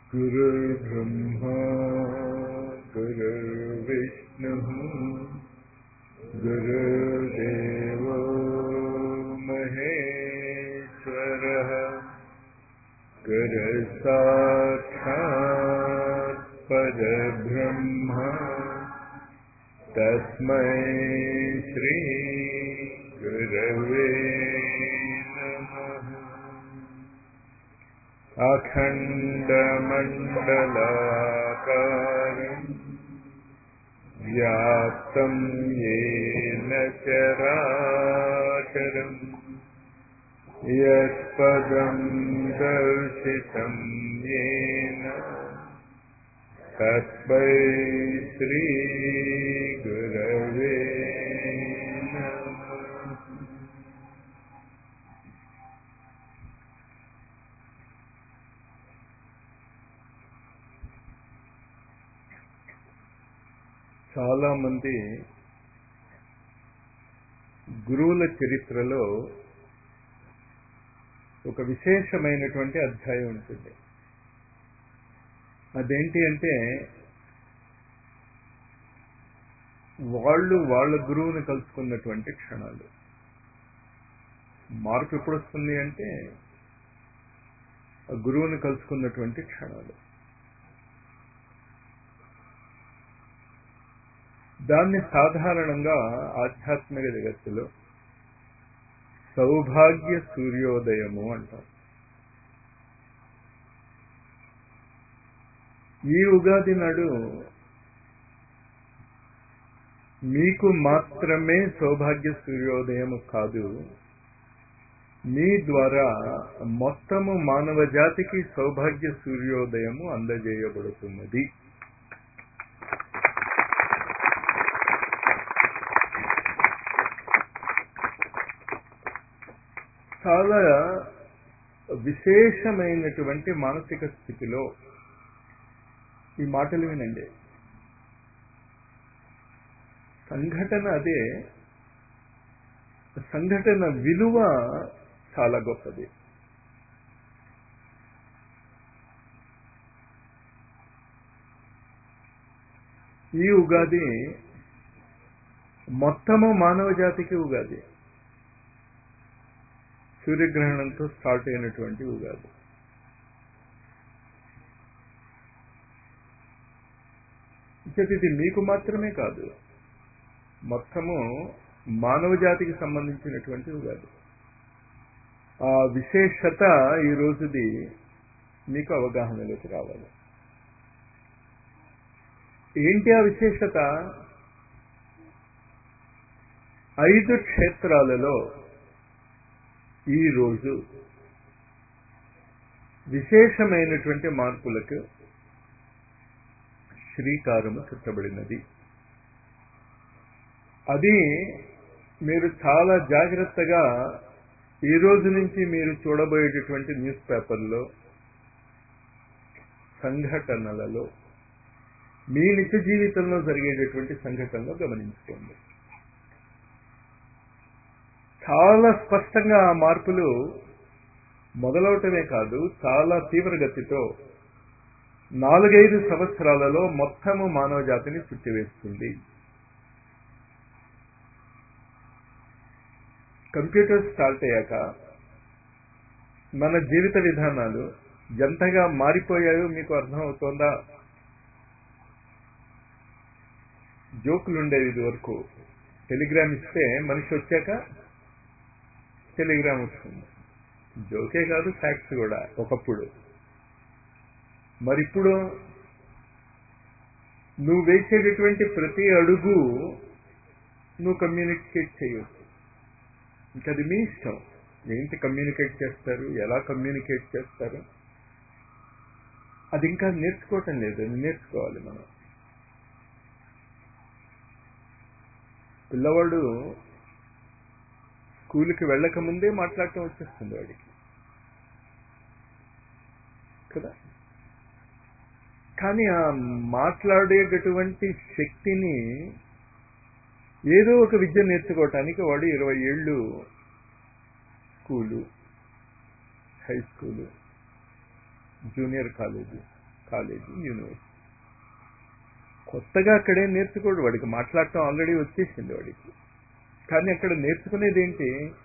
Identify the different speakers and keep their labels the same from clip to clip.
Speaker 1: गुरुर्ब्रह्मा गुरुर्विष्णुः गुरुर्देवो महेश्वरः गुरुसाक्षात् परब्रह्मा तस्मै श्रीगुरवे नमः अखण्डमण्डलाकारम् व्याप्तं येन चराचरम् यत्पदं दर्शितं येन तस्मै श्रीगुरवे नमः చాలా మంది గురువుల చరిత్రలో ఒక విశేషమైనటువంటి అధ్యాయం ఉంటుంది అదేంటి అంటే వాళ్ళు వాళ్ళ గురువుని కలుసుకున్నటువంటి క్షణాలు మార్పు ఎప్పుడు వస్తుంది అంటే ఆ గురువుని కలుసుకున్నటువంటి క్షణాలు దాన్ని సాధారణంగా ఆధ్యాత్మిక జగత్తులో సౌభాగ్య సూర్యోదయము అంటారు ఈ ఉగాది నాడు మీకు మాత్రమే సౌభాగ్య సూర్యోదయం కాదు మీ ద్వారా మొత్తము మానవ జాతికి సౌభాగ్య సూర్యోదయము అందజేయబడుతున్నది చాలా విశేషమైనటువంటి మానసిక స్థితిలో ఈ మాటలు వినండి సంఘటన అదే సంఘటన విలువ చాలా గొప్పది ఈ ఉగాది మొత్తము మానవ జాతికి ఉగాది సూర్యగ్రహణంతో స్టార్ట్ అయినటువంటి ఉగాది ఇది మీకు మాత్రమే కాదు మొత్తము మానవ జాతికి సంబంధించినటువంటి ఉగాది ఆ విశేషత ఈ రోజుది మీకు అవగాహనలోకి రావాలి ఏంటి ఆ విశేషత ఐదు క్షేత్రాలలో ఈరోజు విశేషమైనటువంటి మార్పులకు శ్రీకారము చుట్టబడినది అది మీరు చాలా జాగ్రత్తగా ఈ రోజు నుంచి మీరు చూడబోయేటటువంటి న్యూస్ పేపర్లో సంఘటనలలో మీ నిత్య జీవితంలో జరిగేటటువంటి సంఘటనలో గమనించుకోండి చాలా స్పష్టంగా ఆ మార్పులు మొదలవటమే కాదు చాలా తీవ్రగతితో నాలుగైదు సంవత్సరాలలో మొత్తము మానవ జాతిని చుట్టివేస్తుంది కంప్యూటర్ స్టార్ట్ అయ్యాక మన జీవిత విధానాలు ఎంతగా మారిపోయాయో మీకు అర్థం అవుతోందా జోకులు ఉండేవి ఇది వరకు టెలిగ్రామ్ ఇస్తే మనిషి వచ్చాక టెలిగ్రామ్ వస్తుంది జోకే కాదు ఫ్యాక్ట్స్ కూడా ఒకప్పుడు మరిప్పుడు నువ్వు వేసేటటువంటి ప్రతి అడుగు నువ్వు కమ్యూనికేట్ చేయొచ్చు ఇంకా అది మీ ఇష్టం ఏంటి కమ్యూనికేట్ చేస్తారు ఎలా కమ్యూనికేట్ చేస్తారు అది ఇంకా నేర్చుకోవటం లేదు అది నేర్చుకోవాలి మనం పిల్లవాడు స్కూల్కి వెళ్ళక ముందే మాట్లాడటం వచ్చేస్తుంది వాడికి కదా కానీ ఆ మాట్లాడేటటువంటి శక్తిని ఏదో ఒక విద్య నేర్చుకోవటానికి వాడు ఇరవై ఏళ్ళు school high school junior college college university కొత్తగా అక్కడే నేర్చుకోడు వాడికి మాట్లాడటం ఆల్రెడీ వచ్చేసింది వాడికి కానీ అక్కడ నేర్చుకునేది ఏంటి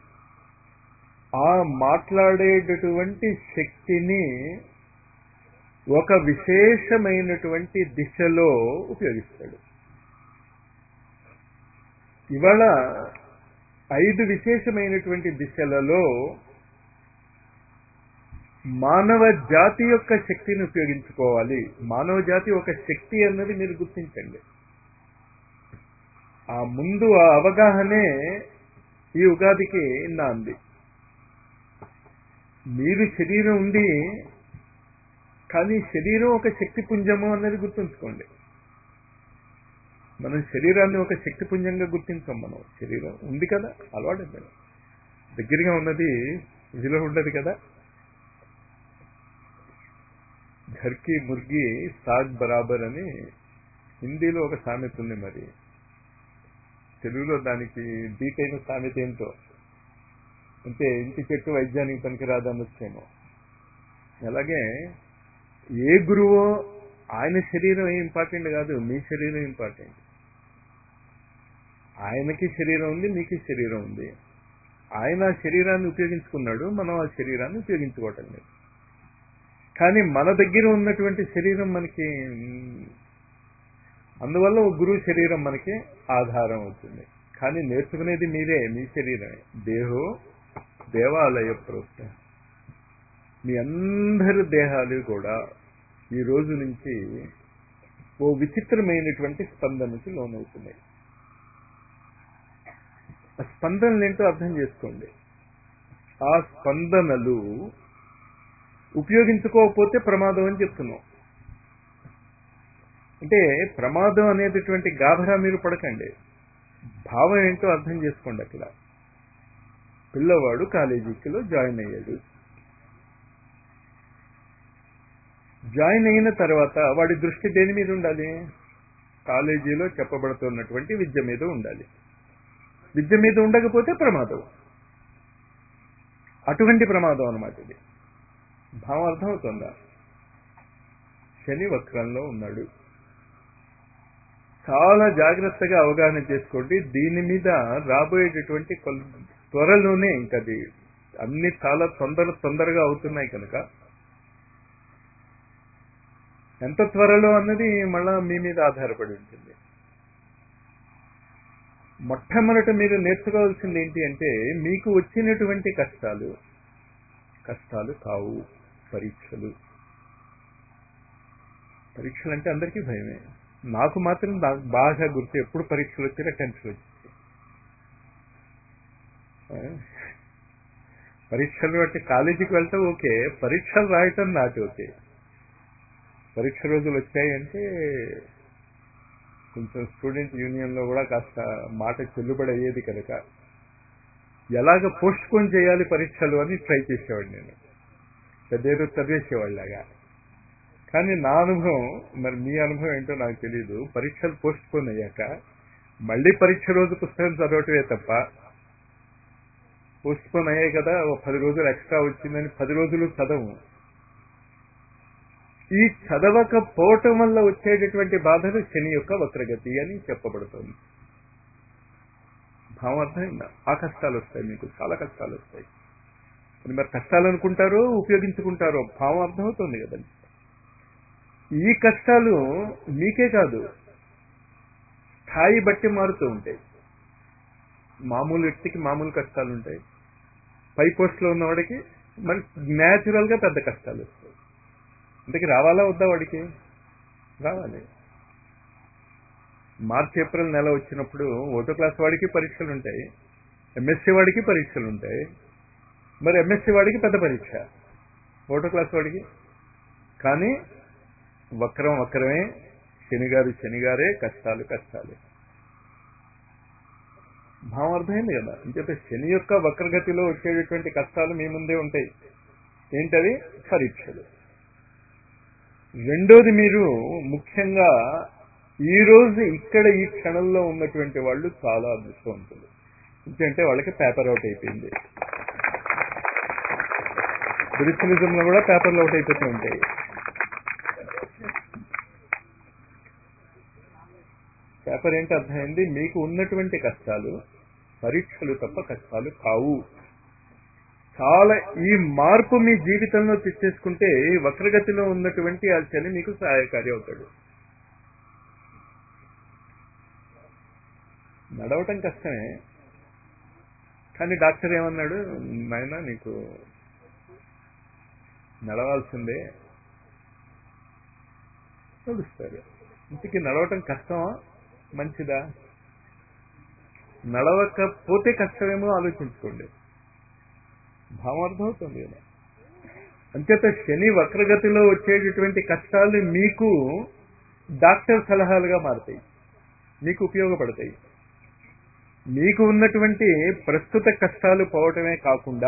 Speaker 1: ఆ మాట్లాడేటటువంటి శక్తిని ఒక విశేషమైనటువంటి దిశలో ఉపయోగిస్తాడు ఇవాళ ఐదు విశేషమైనటువంటి దిశలలో మానవ జాతి యొక్క శక్తిని ఉపయోగించుకోవాలి మానవ జాతి ఒక శక్తి అన్నది మీరు గుర్తించండి ఆ ముందు ఆ అవగాహనే ఈ ఉగాదికి నాంది మీరు శరీరం ఉంది కానీ శరీరం ఒక శక్తి పుంజము అన్నది గుర్తుంచుకోండి మనం శరీరాన్ని ఒక శక్తి పుంజంగా గుర్తించాం మనం శరీరం ఉంది కదా అలవాటు దగ్గరగా ఉన్నది ఇదిలో ఉండదు కదా ఘర్కి ముర్గి సాగ్ బరాబర్ అని హిందీలో ఒక సామెత ఉంది మరి తెలుగులో దానికి డీటైన సామెత ఏంటో అంటే ఇంటి చెట్టు వైద్యానికి పనికిరాదు అనొచ్చేమో అలాగే ఏ గురువో ఆయన శరీరం ఏం ఇంపార్టెంట్ కాదు మీ శరీరం ఇంపార్టెంట్ ఆయనకి శరీరం ఉంది మీకు శరీరం ఉంది ఆయన ఆ శరీరాన్ని ఉపయోగించుకున్నాడు మనం ఆ శరీరాన్ని ఉపయోగించుకోవటం లేదు కానీ మన దగ్గర ఉన్నటువంటి శరీరం మనకి అందువల్ల ఒక గురువు శరీరం మనకి ఆధారం అవుతుంది కానీ నేర్చుకునేది మీరే మీ శరీరమే దేహో దేవాలయ ప్రోక్త మీ అందరి దేహాలు కూడా ఈ రోజు నుంచి ఓ విచిత్రమైనటువంటి స్పందనకి లోనవుతున్నాయి ఆ స్పందనలు ఏంటో అర్థం చేసుకోండి ఆ స్పందనలు ఉపయోగించుకోకపోతే ప్రమాదం అని చెప్తున్నాం అంటే ప్రమాదం అనేటటువంటి గాభరా మీరు పడకండి భావం ఏంటో అర్థం చేసుకోండి అక్కడ పిల్లవాడు కాలేజీకిలో జాయిన్ అయ్యాడు జాయిన్ అయిన తర్వాత వాడి దృష్టి దేని మీద ఉండాలి కాలేజీలో చెప్పబడుతున్నటువంటి విద్య మీద ఉండాలి విద్య మీద ఉండకపోతే ప్రమాదం అటువంటి ప్రమాదం అనమాట ఇది భావం అర్థమవుతుందా శని వక్రంలో ఉన్నాడు చాలా జాగ్రత్తగా అవగాహన చేసుకోండి దీని మీద రాబోయేటటువంటి త్వరలోనే ఇంకది అన్ని చాలా తొందర తొందరగా అవుతున్నాయి కనుక ఎంత త్వరలో అన్నది మళ్ళా మీ మీద ఆధారపడి ఉంటుంది మొట్టమొదట మీరు నేర్చుకోవాల్సింది ఏంటి అంటే మీకు వచ్చినటువంటి కష్టాలు కష్టాలు కావు పరీక్షలు పరీక్షలు అంటే అందరికీ భయమే నాకు మాత్రం నాకు బాగా గుర్తు ఎప్పుడు పరీక్షలు వచ్చినా టెన్షన్ వచ్చింది పరీక్షలు అంటే కాలేజీకి వెళ్తే ఓకే పరీక్షలు రాయటం నాటి ఓకే పరీక్ష రోజులు వచ్చాయంటే కొంచెం స్టూడెంట్ యూనియన్లో కూడా కాస్త మాట చెల్లుబడి అయ్యేది కనుక ఎలాగ పోస్ట్ పోన్ చేయాలి పరీక్షలు అని ట్రై చేసేవాడు నేను పెద్దేరు చదివేసేవాళ్ళగా కానీ నా అనుభవం మరి మీ అనుభవం ఏంటో నాకు తెలియదు పరీక్షలు పోస్ట్ పోన్ అయ్యాక మళ్ళీ పరీక్ష రోజు పుస్తకం చదవటమే తప్ప పోస్ట్ పోన్ అయ్యాయి కదా ఓ పది రోజులు ఎక్స్ట్రా వచ్చిందని పది రోజులు చదవు ఈ చదవకపోవటం వల్ల వచ్చేటటువంటి బాధలు శని యొక్క వక్రగతి అని చెప్పబడుతుంది భావం అర్థమైందా ఆ కష్టాలు వస్తాయి మీకు చాలా కష్టాలు వస్తాయి మరి కష్టాలు అనుకుంటారో ఉపయోగించుకుంటారో భావం అర్థమవుతుంది కదండి ఈ కష్టాలు మీకే కాదు స్థాయి బట్టి మారుతూ ఉంటాయి మామూలు వ్యక్తికి మామూలు కష్టాలు ఉంటాయి పై పోస్ట్లో ఉన్నవాడికి మరి న్యాచురల్ గా పెద్ద కష్టాలు వస్తాయి ఇంతకి రావాలా వద్దా వాడికి రావాలి మార్చి ఏప్రిల్ నెల వచ్చినప్పుడు ఓటో క్లాస్ వాడికి పరీక్షలు ఉంటాయి ఎంఎస్సీ వాడికి పరీక్షలు ఉంటాయి మరి ఎంఎస్సీ వాడికి పెద్ద పరీక్ష ఓటో క్లాస్ వాడికి కానీ వక్రం వక్రమే శనిగారు శనిగారే కష్టాలు కష్టాలు భావం అర్థమైంది కదా అంచేత శని యొక్క వక్రగతిలో వచ్చేటటువంటి కష్టాలు మీ ముందే ఉంటాయి ఏంటవి పరీక్షలు రెండోది మీరు ముఖ్యంగా ఈ రోజు ఇక్కడ ఈ క్షణంలో ఉన్నటువంటి వాళ్ళు చాలా అదృష్టవంతులు ఎందుకంటే వాళ్ళకి పేపర్ అవుట్ అయిపోయింది స్పిరిచువలిజంలో కూడా పేపర్లు అవుట్ అయిపోతూ ఉంటాయి పేపర్ ఏంటి అర్థమైంది మీకు ఉన్నటువంటి కష్టాలు పరీక్షలు తప్ప కష్టాలు కావు చాలా ఈ మార్పు మీ జీవితంలో తెచ్చేసుకుంటే వక్రగతిలో ఉన్నటువంటి ఆ శని మీకు సహాయకారి అవుతాడు నడవటం కష్టమే కానీ డాక్టర్ ఏమన్నాడు నాయన నీకు నడవాల్సిందే నడుస్తారు ఇంటికి నడవటం కష్టమా మంచిదా నడవకపోతే కష్టమేమో ఆలోచించుకోండి భావం అర్థమవుతుంది కదా అంచేత శని వక్రగతిలో వచ్చేటటువంటి కష్టాలు మీకు డాక్టర్ సలహాలుగా మారుతాయి మీకు ఉపయోగపడతాయి మీకు ఉన్నటువంటి ప్రస్తుత కష్టాలు పోవటమే కాకుండా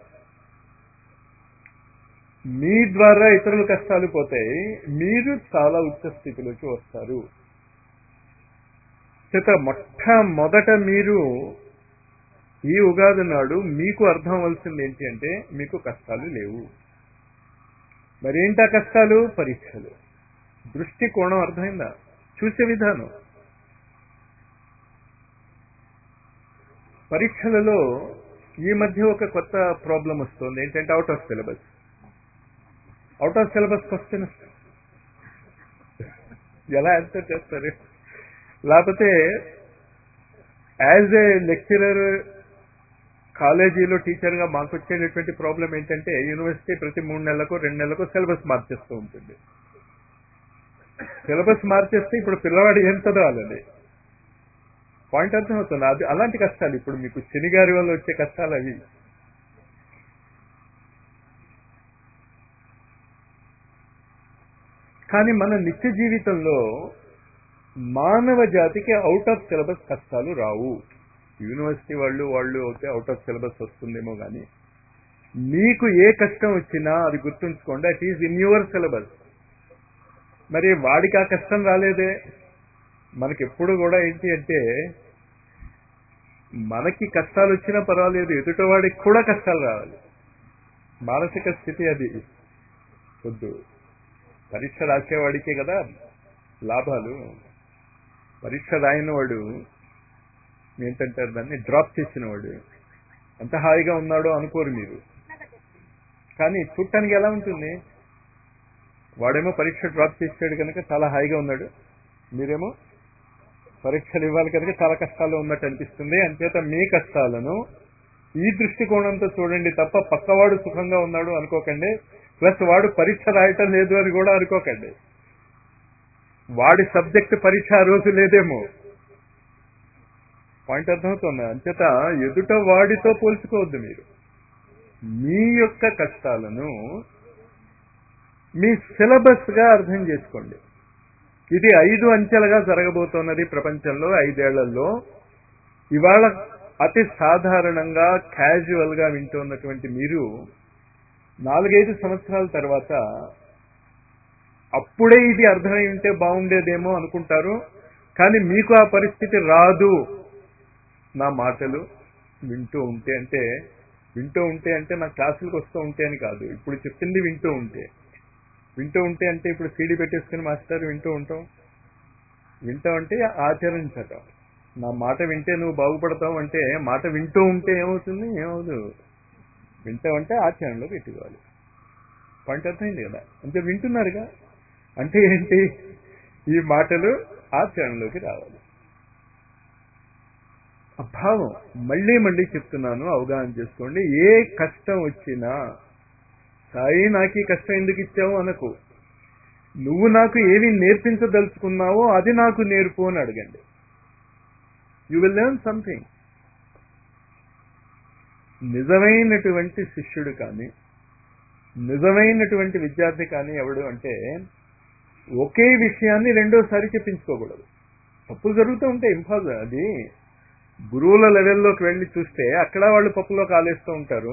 Speaker 1: మీ ద్వారా ఇతరుల కష్టాలు పోతాయి మీరు చాలా ఉచ్చ స్థితిలోకి వస్తారు చేత మొట్టమొదట మీరు ఈ ఉగాది నాడు మీకు అర్థం అవ్వాల్సింది ఏంటి అంటే మీకు కష్టాలు లేవు మరేంటా కష్టాలు పరీక్షలు దృష్టి కోణం అర్థమైందా చూసే విధానం పరీక్షలలో ఈ మధ్య ఒక కొత్త ప్రాబ్లం వస్తుంది ఏంటంటే out of syllabus out of syllabus question ఎలా ఆన్సర్ చేస్తారు లేకపోతే యాజ్ ఏ లెక్చరర్ కాలేజీలో టీచర్గా మాకు వచ్చేటటువంటి ప్రాబ్లం ఏంటంటే యూనివర్సిటీ ప్రతి మూడు నెలలకు రెండు నెలలకు సిలబస్ మార్చేస్తూ ఉంటుంది సిలబస్ మార్చేస్తే ఇప్పుడు పిల్లవాడు ఏం చదవాలని పాయింట్ అర్థమవుతుంది అది అలాంటి కష్టాలు ఇప్పుడు మీకు శనిగారి వల్ల వచ్చే కష్టాలు అవి కానీ మన నిత్య జీవితంలో మానవ జాతికి అవుట్ ఆఫ్ సిలబస్ కష్టాలు రావు యూనివర్సిటీ వాళ్ళు వాళ్ళు అయితే అవుట్ ఆఫ్ సిలబస్ వస్తుందేమో కానీ మీకు ఏ కష్టం వచ్చినా అది గుర్తుంచుకోండి it is in your syllabus మరి వాడికి ఆ కష్టం రాలేదే మనకి ఎప్పుడు కూడా ఏంటి అంటే మనకి కష్టాలు వచ్చినా పర్వాలేదు ఎదుటివాడికి కూడా కష్టాలు రావాలి మానసిక స్థితి అది వద్దు పరీక్ష రాసేవాడికే కదా లాభాలు పరీక్ష రాయని వాడు ఏంటంటారు దాన్ని డ్రాప్ చేసిన వాడు ఎంత హాయిగా ఉన్నాడో అనుకోరు మీరు కానీ చూడటానికి ఎలా ఉంటుంది వాడేమో పరీక్ష డ్రాప్ చేసాడు కనుక చాలా హాయిగా ఉన్నాడు మీరేమో పరీక్షలు ఇవ్వాలి కనుక చాలా కష్టాలు ఉన్నట్టు అనిపిస్తుంది అంచేత మీ కష్టాలను ఈ దృష్టికోణంతో చూడండి తప్ప పక్కవాడు సుఖంగా ఉన్నాడు అనుకోకండి ప్లస్ వాడు పరీక్ష రాయటం లేదు అని కూడా అనుకోకండి వాడి సబ్జెక్ట్ పరీక్ష ఆ రోజు లేదేమో పాయింట్ అర్థమవుతుంది అంచేత ఎదుట వాడితో పోల్చుకోవద్దు మీరు మీ యొక్క కష్టాలను మీ సిలబస్ గా అర్థం చేసుకోండి ఇది ఐదు అంచెలుగా జరగబోతున్నది ప్రపంచంలో ఐదేళ్లలో ఇవాళ అతి సాధారణంగా క్యాజువల్ గా వింటున్నటువంటి మీరు నాలుగైదు సంవత్సరాల తర్వాత అప్పుడే ఇది అర్థమై ఉంటే బాగుండేదేమో అనుకుంటారు కానీ మీకు ఆ పరిస్థితి రాదు నా మాటలు వింటూ ఉంటే అంటే వింటూ ఉంటే అంటే నా క్లాసులకు వస్తూ ఉంటే అని కాదు ఇప్పుడు చెప్పింది వింటూ ఉంటే వింటూ ఉంటే అంటే ఇప్పుడు సీడీ పెట్టేసుకుని మాస్టర్ వింటూ ఉంటాం వింటాం అంటే ఆచరించటం నా మాట వింటే నువ్వు బాగుపడతావు అంటే మాట వింటూ ఉంటే ఏమవుతుంది ఏమవుదు వింటావంటే ఆచరణలో పెట్టుకోవాలి పాయింట్ అర్థమైంది కదా అంటే వింటున్నారుగా అంటే ఏంటి ఈ మాటలు ఆచరణలోకి రావాలి అభావం మళ్ళీ మళ్ళీ చెప్తున్నాను అవగాహన చేసుకోండి ఏ కష్టం వచ్చినా సాయి నాకు ఈ కష్టం ఎందుకు ఇచ్చావు అనకు నువ్వు నాకు ఏవి నేర్పించదలుచుకున్నావో అది నాకు నేర్పు అని అడగండి యు విల్ లెర్న్ సంథింగ్ నిజమైనటువంటి శిష్యుడు కానీ నిజమైనటువంటి విద్యార్థి కానీ ఎవడు అంటే ఒకే విషయాన్ని రెండోసారి చెప్పించుకోకూడదు తప్పులు జరుగుతూ ఉంటాయి ఇంపాసిబుల్ అది గురువుల లెవెల్లోకి వెళ్ళి చూస్తే అక్కడ వాళ్ళు పప్పులో కాలేస్తూ ఉంటారు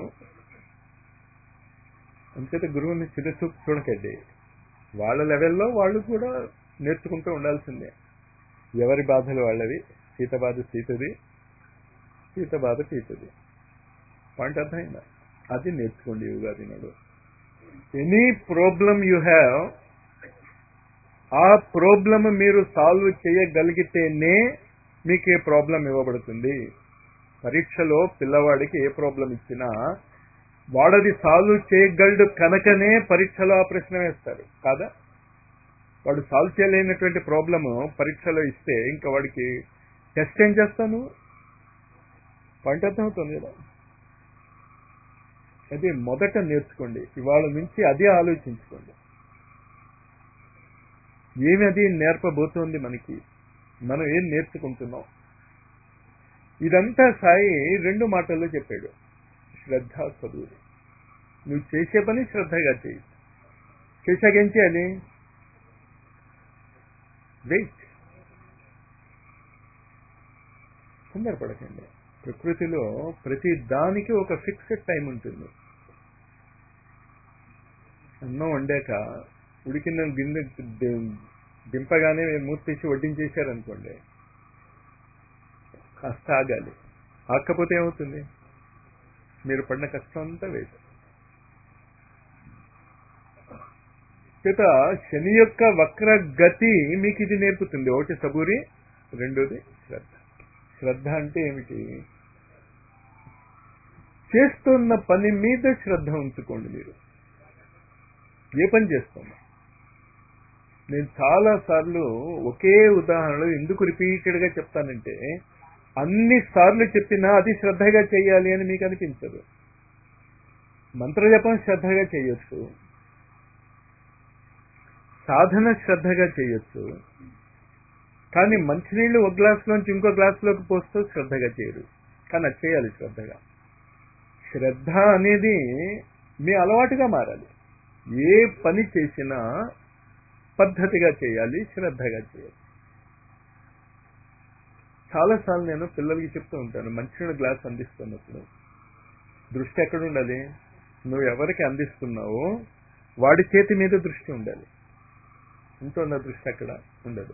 Speaker 1: అంచేత గురువుని చిరచూపు చూడకండి వాళ్ళ లెవెల్లో వాళ్ళు కూడా నేర్చుకుంటూ ఉండాల్సిందే ఎవరి బాధలు వాళ్ళవి సీత బాధ సీతది సీత బాధ సీతది పాయింట్ అర్థమైందా అది నేర్చుకోండి యుగాది నాడు ఎనీ ప్రాబ్లం యూ హ్యావ్ ఆ ప్రాబ్లం మీరు సాల్వ్ చేయగలిగితేనే మీకు ఏ ప్రాబ్లం ఇవ్వబడుతుంది పరీక్షలో పిల్లవాడికి ఏ ప్రాబ్లం ఇచ్చినా వాడది సాల్వ్ చేయగలడు కనుకనే పరీక్షలో ఆ ప్రశ్న వేస్తారు కాదా వాడు సాల్వ్ చేయలేనటువంటి ప్రాబ్లము పరీక్షలో ఇస్తే ఇంకా వాడికి టెస్ట్ ఏం చేస్తాను పాయింట్ అర్థమవుతుంది కదా అది మొదట నేర్చుకోండి ఇవాళ నుంచి అదే ఆలోచించుకోండి ఏమి అది నేర్పబోతోంది మనకి మనం ఏం నేర్చుకుంటున్నాం ఇదంతా సాయి రెండు మాటల్లో చెప్పాడు శ్రద్ధ చదువు నువ్వు చేసే పని శ్రద్ధగా చేయి చేశాక ఏం చేయాలి వెయిట్ తొందరపడకండి ప్రకృతిలో ప్రతి దానికి ఒక ఫిక్స్డ్ టైం ఉంటుంది అన్నం వండాక ఉడికిన గిన్నె ది- దింపగానే మూర్తిసి వడ్డించేశారనుకోండి కాస్త ఆగాలి ఆకపోతే ఏమవుతుంది మీరు పడిన కష్టం అంతా వేస్ట్ చేత శని యొక్క వక్ర గతి మీకు ఇది నేర్పుతుంది ఒకటి సబూరి రెండోది శ్రద్ధ శ్రద్ధ అంటే ఏమిటి చేస్తున్న పని మీద శ్రద్ధ ఉంచుకోండి మీరు ఏ పని చేస్తున్నా నేను చాలా సార్లు ఒకే ఉదాహరణలో ఎందుకు రిపీటెడ్ గా చెప్తానంటే అన్ని సార్లు చెప్పినా అది శ్రద్ధగా చేయాలి అని మీకు అనిపించదు మంత్రజపం శ్రద్ధగా చేయొచ్చు సాధన శ్రద్ధగా చేయొచ్చు కానీ మంచినీళ్ళు ఒక గ్లాసులోంచి ఇంకో గ్లాసులోకి పోస్తూ శ్రద్ధగా చేయరు కానీ అది చేయాలి శ్రద్ధగా శ్రద్ధ అనేది మీ అలవాటుగా మారాలి ఏ పని చేసినా పద్ధతిగా చేయాలి శ్రద్ధగా చేయాలి చాలాసార్లు నేను పిల్లలకి చెప్తూ ఉంటాను మంచినీళ్ళు గ్లాస్ అందిస్తున్నప్పుడు దృష్టి ఎక్కడ ఉండాలి నువ్వు ఎవరికి అందిస్తున్నావో వాడి చేతి మీద దృష్టి ఉండాలి ఉంటుందా దృష్టి అక్కడ ఉండదు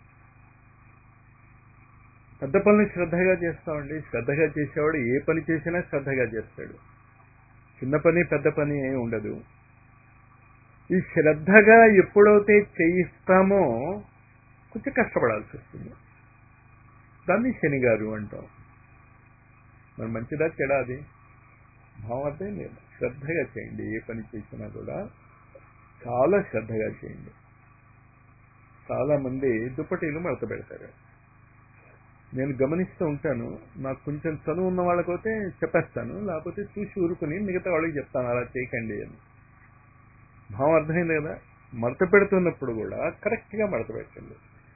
Speaker 1: పెద్ద పనులు శ్రద్ధగా చేస్తామండి శ్రద్ధగా చేసేవాడు ఏ పని చేసినా శ్రద్ధగా చేస్తాడు చిన్న పని పెద్ద పని ఏమి ఉండదు ఈ శ్రద్ధగా ఎప్పుడైతే చేయిస్తామో కొంచెం కష్టపడాల్సి వస్తుంది దాన్ని శనిగారు అంటాం మరి మంచిదా చెడా అది భావం అర్థం లేదు శ్రద్ధగా చేయండి ఏ పని చేసినా కూడా చాలా శ్రద్ధగా చేయండి చాలా మంది దుప్పటీలు మడత పెడతారు నేను గమనిస్తూ ఉంటాను నాకు కొంచెం చదువు ఉన్న వాళ్ళకైతే చెప్పేస్తాను లేకపోతే చూసి ఊరుకుని మిగతా వాళ్ళకి చెప్తాను అలా చేయకండి అని భావం అర్థమైంది కదా మడత పెడుతున్నప్పుడు కూడా కరెక్ట్గా మడత పెట్టండి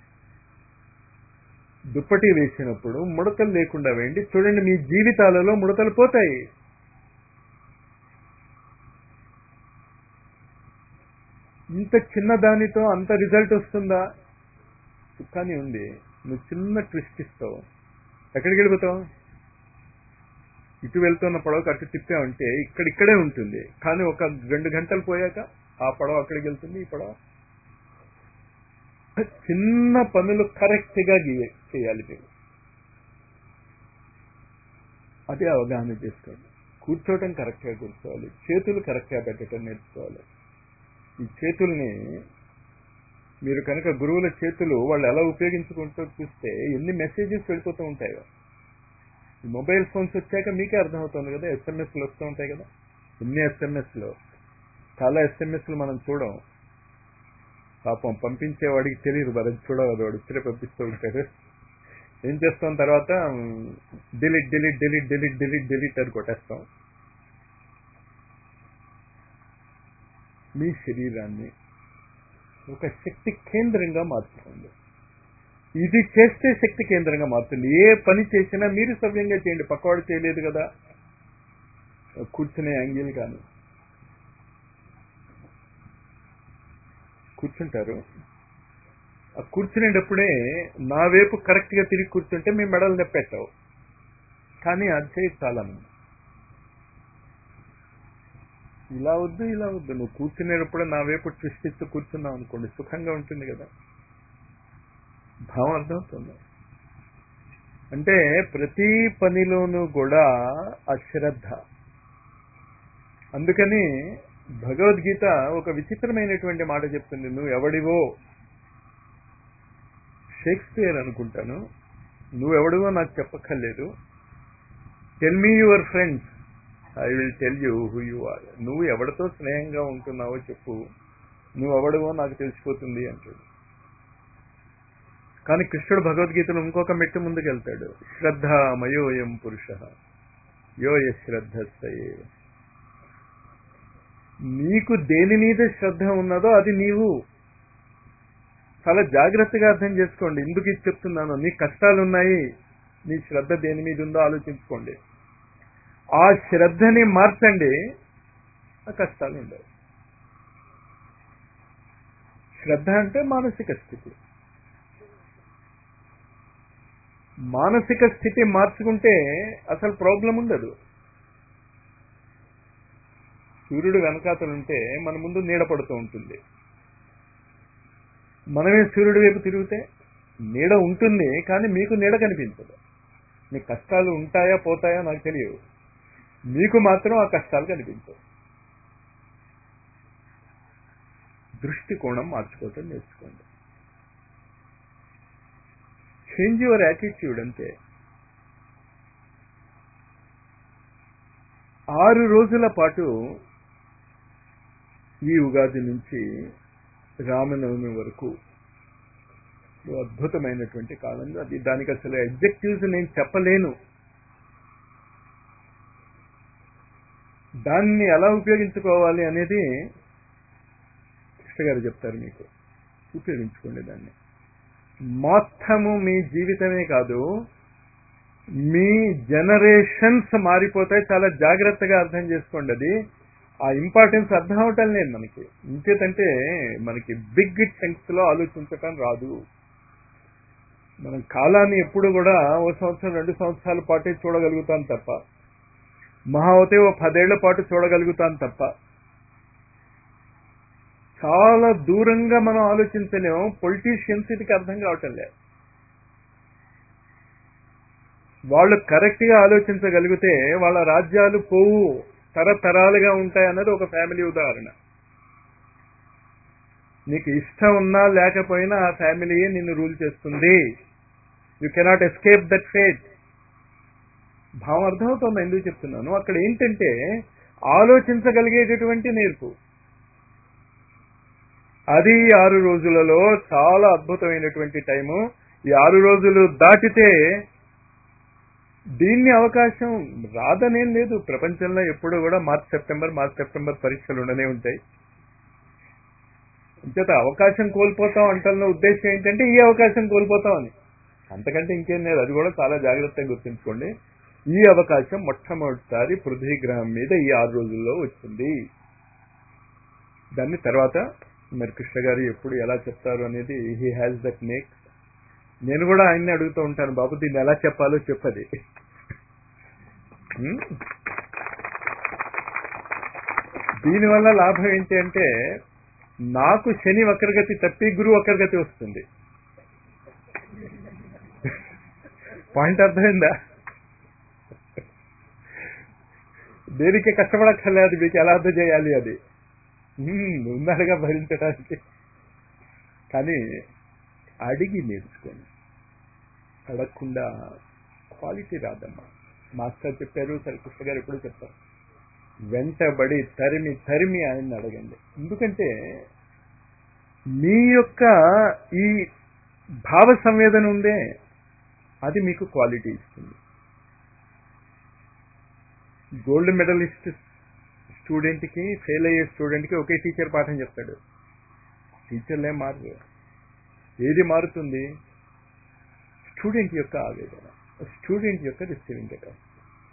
Speaker 1: దుప్పటి వేసినప్పుడు ముడతలు లేకుండా వేయండి చూడండి మీ జీవితాలలో ముడతలు పోతాయి ఇంత చిన్న దానితో అంత రిజల్ట్ వస్తుందా కానీ ఉంది నువ్వు చిన్న ట్విస్ట్ ఇస్తావు ఎక్కడికి వెళ్ళిపోతావు ఇటు వెళ్తున్న పడవకు అటు తిప్పామంటే ఇక్కడిక్కడే ఉంటుంది కానీ ఒక రెండు గంటలు పోయాక ఆ పడవ అక్కడికి వెళ్తుంది ఈ పడవ చిన్న పనులు కరెక్ట్ గా గీయ- చేయాలి మీరు అదే అవగాహన చేసుకోండి కూర్చోవటం కరెక్ట్ గా కూర్చోవాలి చేతులు కరెక్ట్ గా పెట్టడం నేర్చుకోవాలి ఈ చేతుల్ని మీరు కనుక గురువుల చేతులు వాళ్ళు ఎలా ఉపయోగించుకుంటూ చూస్తే ఎన్ని మెసేజెస్ వెళ్ళిపోతూ ఉంటాయో ఈ మొబైల్ ఫోన్స్ వచ్చాక మీకే అర్థమవుతుంది కదా ఎస్ఎంఎస్లు వస్తూ ఉంటాయి కదా ఎన్ని ఎస్ఎంఎస్లు చాలా ఎస్ఎంఎస్లు మనం చూడం పాపం పంపించేవాడికి తెలియదు మరి చూడవదు వాడు ఇప్పుడే పంపిస్తూ ఉంటాడు ఏం చేస్తాం తర్వాత delete delete delete delete delete delete అని కొట్టేస్తాం మీ శరీరాన్ని ఒక శక్తి కేంద్రంగా మార్చుకోండి ఇది చేస్తే శక్తి కేంద్రంగా మారుతుంది ఏ పని చేసినా మీరు సవ్యంగా చేయండి పక్కవాడు చేయలేదు కదా కూర్చునే యాంగిల్ కానీ కూర్చుంటారు ఆ కూర్చునేటప్పుడే నా వైపు కరెక్ట్ గా తిరిగి కూర్చుంటే మీ మెడలు నెప్పెట్టావు కానీ అది చేయదు చాలా మంది ఇలా వద్దు ఇలా వద్దు నువ్వు కూర్చునేటప్పుడు నా వైపు ట్విస్ట్ ఇస్తూ కూర్చున్నావు అనుకోండి సుఖంగా ఉంటుంది కదా భావం అర్థమవుతుంది అంటే ప్రతి పనిలోనూ కూడా అశ్రద్ధ అందుకని భగవద్గీత ఒక విచిత్రమైనటువంటి మాట చెప్తుంది నువ్వు ఎవడివో షేక్స్పియర్ అనుకుంటాను నువ్వెవడువో నాకు చెప్పక్కర్లేదు tell me your friends I will tell you who you are నువ్వు ఎవరితో స్నేహంగా ఉంటున్నావో చెప్పు నువ్వు ఎవడవో నాకు తెలిసిపోతుంది అంటాడు కానీ కృష్ణుడు భగవద్గీతలో ఇంకొక మెట్టు ముందుకు వెళ్తాడు శ్రద్ధ మయోయం పురుష యో శ్రద్ధస్తయే నీకు దేని మీద శ్రద్ధ ఉన్నదో అది నీవు చాలా జాగ్రత్తగా అర్థం చేసుకోండి ఎందుకు ఇది చెప్తున్నాను నీ కష్టాలు ఉన్నాయి నీ శ్రద్ధ దేని మీద ఉందో ఆలోచించుకోండి ఆ శ్రద్ధని మార్చండి ఆ కష్టాలు ఉండవు శ్రద్ధ అంటే మానసిక స్థితి మానసిక స్థితి మార్చుకుంటే అసలు ప్రాబ్లం ఉండదు సూర్యుడు వెనకాతలుంటే మన ముందు నీడ పడుతూ ఉంటుంది మనమే సూర్యుడి వైపు తిరిగితే నీడ ఉంటుంది కానీ మీకు నీడ కనిపించదు మీ కష్టాలు ఉంటాయా పోతాయా నాకు తెలియదు మీకు మాత్రం ఆ కష్టాలు కనిపించవు దృష్టికోణం మార్చుకోవటం నేర్చుకోండి చేంజ్ యువర్ యాటిట్యూడ్ అంతే ఆరు రోజుల పాటు ఈ ఉగాది నుంచి రామనవమి వరకు అద్భుతమైనటువంటి కాలం అది దానికి అసలు ఎగ్జెక్టివ్స్ నేను చెప్పలేను దాన్ని ఎలా ఉపయోగించుకోవాలి అనేది కృష్ణ గారు చెప్తారు మీకు ఉపయోగించుకోండి దాన్ని మొత్తము మీ జీవితమే కాదు మీ జనరేషన్స్ మారిపోతాయి చాలా జాగ్రత్తగా అర్థం చేసుకోండి అది ఆ ఇంపార్టెన్స్ అర్థం అవటం లేదు మనకి ఇంకేతంటే మనకి బిగ్ టెంక్స్ లో ఆలోచించటం రాదు మనం కాలాన్ని ఎప్పుడు కూడా ఓ సంవత్సరం రెండు సంవత్సరాల పాటే చూడగలుగుతాం తప్ప మహా అవుతే ఓ పదేళ్ల పాటు చూడగలుగుతాం తప్ప చాలా దూరంగా మనం ఆలోచించలేము పొలిటీషియన్స్ ఇదికి అర్థం కావటం లేదు వాళ్ళు కరెక్ట్ గా ఆలోచించగలిగితే వాళ్ళ రాజ్యాలు పోవు తరతరాలుగా ఉంటాయన్నది ఒక ఫ్యామిలీ ఉదాహరణ నీకు ఇష్టం ఉన్నా లేకపోయినా ఆ ఫ్యామిలీయే నిన్ను రూల్ చేస్తుంది you cannot escape that fate భావం అర్థమవుతుంది ఎందుకు చెప్తున్నాను అక్కడ ఏంటంటే ఆలోచించగలిగేటటువంటి నేర్పు అది ఆరు రోజులలో చాలా అద్భుతమైనటువంటి టైము ఈ ఆరు రోజులు దాటితే దీన్ని అవకాశం రాదనేం లేదు ప్రపంచంలో ఎప్పుడు కూడా మార్చ్ సెప్టెంబర్ మార్చ్ సెప్టెంబర్ పరీక్షలు ఉండనే ఉంటాయి అంచేత అవకాశం కోల్పోతాం అంటున్న ఉద్దేశం ఏంటంటే ఈ అవకాశం కోల్పోతాం అని అంతకంటే ఇంకేం లేదు అది కూడా చాలా జాగ్రత్తగా గుర్తుంచుకోండి ఈ అవకాశం మొట్టమొదటిసారి పృథ్వీ గ్రహం మీద ఈ ఆరు రోజుల్లో వచ్చింది దాన్ని తర్వాత మరి కృష్ణ గారు ఎప్పుడు ఎలా చెప్తారు అనేది హీ హ్యాస్ దట్ మేక్ నేను కూడా ఆయన్ని అడుగుతూ ఉంటాను బాబు దీన్ని ఎలా చెప్పాలో చెప్పది హ్మ్? దీనివల్ల లాభం ఏంటి అంటే నాకు శని వక్రగతి తప్పి గురువు వక్రగతి వస్తుంది పాయింట్ అర్థమైందా దేనికి కష్టపడక్కర్లేదు మీకు ఎలా అర్థం చేయాలి అది హ్మ్, ఉన్నాడుగా భరించడానికి కానీ అడిగి నేర్చుకోండి అడగకుండా క్వాలిటీ రాదమ్మా మాస్టర్ చెప్పారు సరే కృష్ణ గారు ఎప్పుడు చెప్తారు వెంటబడి తరిమి తరిమి ఆయన్ని అడగండి ఎందుకంటే మీ యొక్క ఈ భావ సంవేదన ఉందే అది మీకు క్వాలిటీ ఇస్తుంది గోల్డ్ మెడలిస్ట్ స్టూడెంట్కి ఫెయిల్ అయ్యే స్టూడెంట్కి ఒకే టీచర్ పాఠం చెప్తాడు టీచర్లే మారు ఏది మారుతుంది స్టూడెంట్ యొక్క ఆవేదన స్టూడెంట్ యొక్క రిసీవింగ్ కెపాసిటీ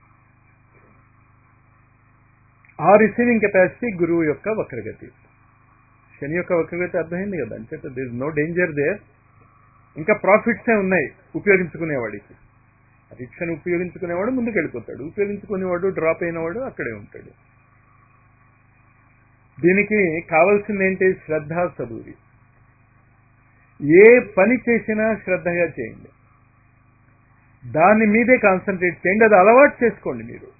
Speaker 1: ఆ రిసీవింగ్ కెపాసిటీ గురువు యొక్క వక్రగతి శని యొక్క వక్రగతి అర్థమైంది కదా అంటే దిర్ నో డేంజర్ దేర్ ఇంకా ప్రాఫిట్సే ఉన్నాయి ఉపయోగించుకునేవాడికి పరీక్షను ఉపయోగించుకునేవాడు ముందుకు వెళ్ళిపోతాడు ఉపయోగించుకునేవాడు డ్రాప్ అయినవాడు అక్కడే ఉంటాడు దీనికి కావాల్సింది ఏంటి శ్రద్ధ చదువుది ఏ పని చేసినా శ్రద్ధగా చేయండి దాని మీదే కాన్సన్ట్రేట్ చేయండి అది అలవాటు చేసుకోండి మీరు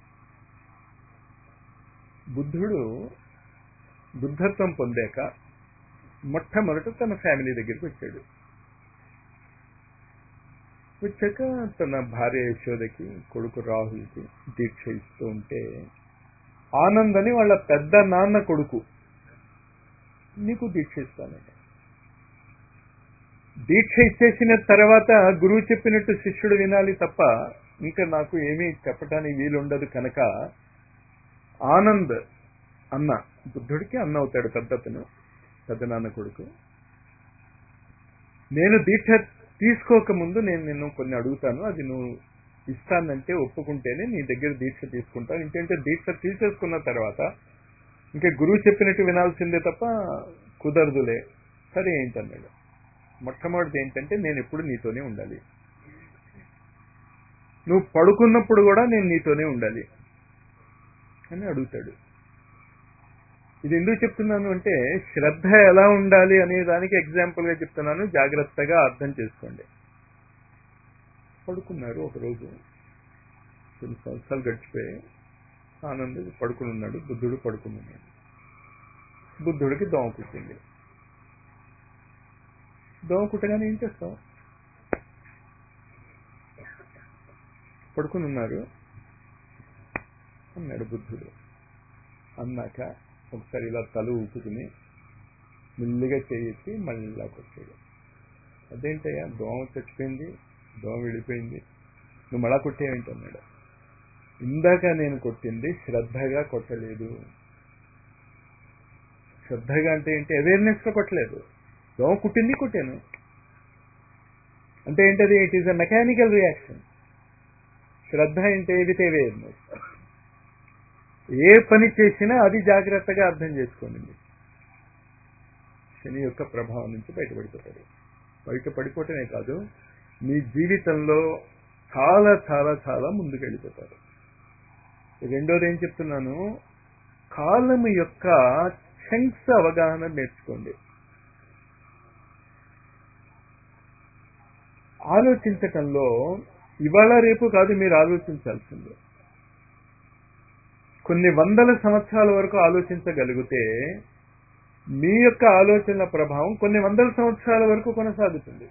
Speaker 1: బుద్ధుడు బుద్ధత్వం పొందాక మొట్టమొదట తన ఫ్యామిలీ దగ్గరికి వచ్చాడు వచ్చాక తన భార్య యశోదకి కొడుకు రాహుల్కి దీక్ష ఇస్తూ ఉంటే ఆనంద్ అని వాళ్ళ పెద్ద నాన్న కొడుకు నీకు దీక్ష ఇస్తానండి దీక్ష ఇచ్చేసిన తర్వాత గురువు చెప్పినట్టు శిష్యుడు వినాలి తప్ప ఇంకా నాకు ఏమీ చెప్పడానికి వీలుండదు కనుక ఆనంద్ అన్న బుద్ధుడికి అన్న అవుతాడు పెద్దతను పెద్ద నాన్న కొడుకు నేను దీక్ష తీసుకోకముందు నేను నిన్ను కొన్ని అడుగుతాను అది నువ్వు ఇస్తానంటే ఒప్పుకుంటేనే నీ దగ్గర దీక్ష తీసుకుంటాను ఇంకేంటే దీక్ష తీసేసుకున్న తర్వాత ఇంకా గురువు చెప్పినట్టు వినాల్సిందే తప్ప కుదరదులే సరే ఏంటన్నాడు మొట్టమొదటిది ఏంటంటే నేను ఎప్పుడు నీతోనే ఉండాలి నువ్వు పడుకున్నప్పుడు కూడా నేను నీతోనే ఉండాలి అని అడుగుతాడు ఇది ఎందుకు చెప్తున్నాను అంటే శ్రద్ధ ఎలా ఉండాలి అనే దానికి ఎగ్జాంపుల్ గా చెప్తున్నాను జాగ్రత్తగా అర్థం చేసుకోండి పడుకున్నారు ఒకరోజు కొన్ని సంవత్సరాలు గడిచిపోయి ఆనంద్ పడుకుని ఉన్నాడు బుద్ధుడు పడుకుని ఉన్నాడు బుద్ధుడికి దోమ కుట్టింది దోమ కుట్టగానే ఏం చేస్తాం పడుకుని ఉన్నారు అన్నాడు బుద్ధుడు అన్నాక ఒకసారి ఇలా తల ఊపుకుని మెల్లిగా చేయెత్తి మళ్ళీ ఇలా కొట్టాడు అదేంటయ్యా దోమ చచ్చిపోయింది దోమ విడిపోయింది నువ్వు మళ్ళా కొట్టేవేంటి అన్నాడు ఇందాక నేను కొట్టింది శ్రద్ధగా కొట్టలేదు శ్రద్ధగా అంటే ఏంటి అవేర్నెస్ తో కొట్టలేదు దోమ కుట్టింది కొట్టాను అంటే ఏంటది it is a mechanical reaction శ్రద్ధ అంటే విత్ అవేర్నెస్ ఏ పని చేసినా అది జాగ్రత్తగా అర్థం చేసుకోండి శని యొక్క ప్రభావం నుంచి బయటపడిపోతారు బయట పడిపోవటమే కాదు మీ జీవితంలో చాలా చాలా చాలా ముందుకు వెళ్ళిపోతారు రెండోది ఏం చెప్తున్నాను కాలం యొక్క చంక్స్ అవగాహన నేర్చుకోండి ఆలోచించటంలో ఇవాళ రేపు కాదు మీరు ఆలోచించాల్సిందే కొన్ని వందల సంవత్సరాల వరకు ఆలోచించగలిగితే మీ యొక్క ఆలోచనల ప్రభావం కొన్ని వందల సంవత్సరాల వరకు కొనసాగుతుంది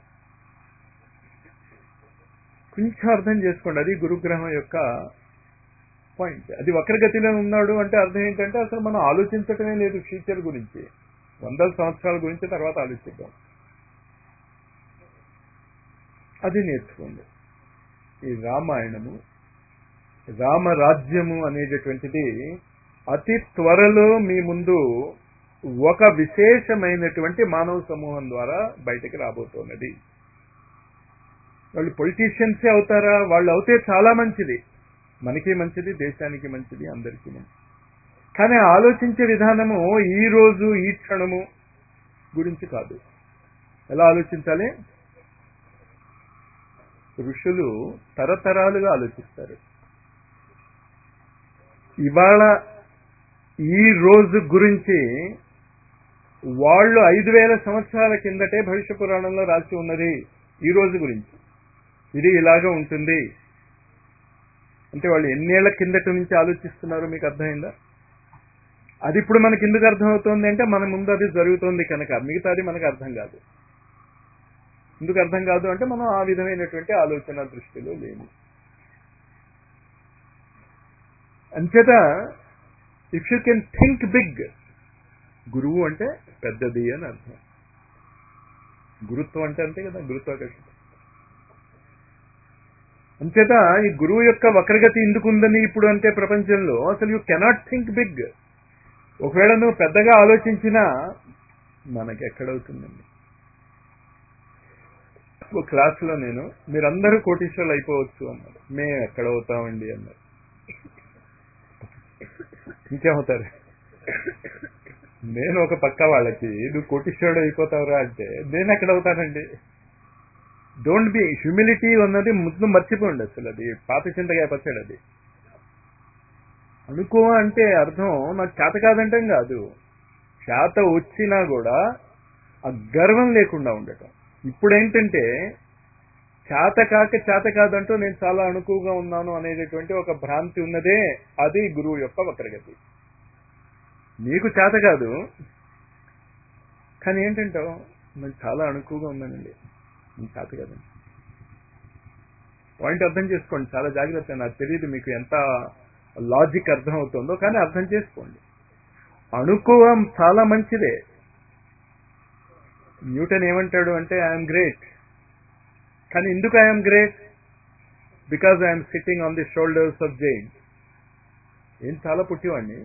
Speaker 1: కొంచెం అర్థం చేసుకోండి అది గురుగ్రహం యొక్క పాయింట్ అది వక్రగతిలో ఉన్నాడు అంటే అర్థం ఏంటంటే అసలు మనం ఆలోచించటమే లేదు ఫ్యూచర్ గురించి వందల సంవత్సరాల గురించి తర్వాత ఆలోచిద్దాం అది నేర్చుకోండి ఈ రామాయణము రామరాజ్యము అనేటటువంటిది అతి త్వరలో మీ ముందు ఒక విశేషమైనటువంటి మానవ సమూహం ద్వారా బయటకు రాబోతున్నది వాళ్ళు పొలిటీషియన్సే అవుతారా వాళ్ళు అవుతే చాలా మంచిది మనకి మంచిది దేశానికి మంచిది అందరికీ మంచిది కానీ ఆలోచించే విధానము ఈ రోజు ఈ క్షణము గురించి కాదు ఎలా ఆలోచించాలి ఋషులు తరతరాలుగా ఆలోచిస్తారు ఇవాళ ఈ రోజు గురించి వాళ్ళు ఐదు వేల సంవత్సరాల కిందటే భవిష్య పురాణంలో రాసి ఉన్నది ఈ రోజు గురించి ఇది ఇలాగా ఉంటుంది అంటే వాళ్ళు ఎన్నేళ్ల కిందటి నుంచి ఆలోచిస్తున్నారో మీకు అర్థమైందా అది ఇప్పుడు మనకి ఎందుకు అర్థమవుతోంది అంటే మన ముందు అది జరుగుతోంది కనుక మిగతాది మనకు అర్థం కాదు ఎందుకు అర్థం కాదు అంటే మనం ఆ విధమైనటువంటి ఆలోచన దృష్టిలో లేము అంచేత if you can think big గురువు అంటే పెద్దది అని అర్థం గురుత్వం అంటే అంతే కదా గురుత్వాకర్షణ అంచేత ఈ గురువు యొక్క వక్రగతి ఎందుకు ఉందని ఇప్పుడు అంటే ప్రపంచంలో అసలు యూ కెనాట్ థింక్ బిగ్ ఒకవేళ నువ్వు పెద్దగా ఆలోచించినా మనకి ఎక్కడవుతుందండి ఒక క్లాసులో నేను మీరందరూ కోటీశ్వర్లు అయిపోవచ్చు అన్నారు మేము ఎక్కడవుతామండి అన్నారు ఇంకేమవుతారు నేను ఒక పక్క వాళ్ళకి నువ్వు కోటీశ్వరుడు అయిపోతావురా అంటే నేను ఎక్కడ అవుతానండి డోంట్ బి హ్యూమిలిటీ ఉన్నది ముందు మర్చిపోండి అసలు అది పాత చింతగా పచ్చాడు అది అనుకో అంటే అర్థం నాకు చేత కాదంటాం కాదు చేత వచ్చినా కూడా ఆ గర్వం లేకుండా ఉండటం ఇప్పుడు ఏంటంటే చేత కాక చేత కాదంటూ నేను చాలా అణుకుగా ఉన్నాను అనేటటువంటి ఒక భ్రాంతి ఉన్నదే అది గురువు యొక్క వక్రగతి నీకు చేత కాదు కానీ ఏంటంటావు నేను చాలా అణుకుగా ఉన్నానండి నీకు చేత కాదండి పాయింట్ అర్థం చేసుకోండి చాలా జాగ్రత్త నాకు తెలియదు మీకు ఎంత లాజిక్ అర్థం అవుతుందో కానీ అర్థం చేసుకోండి అణుకువం చాలా మంచిదే న్యూటన్ ఏమంటాడు అంటే ఐఎమ్ గ్రేట్ కానీ ఎందుకు I'm great because I'm sitting on the shoulders of giants ఏం చాలా పుట్టివాడిని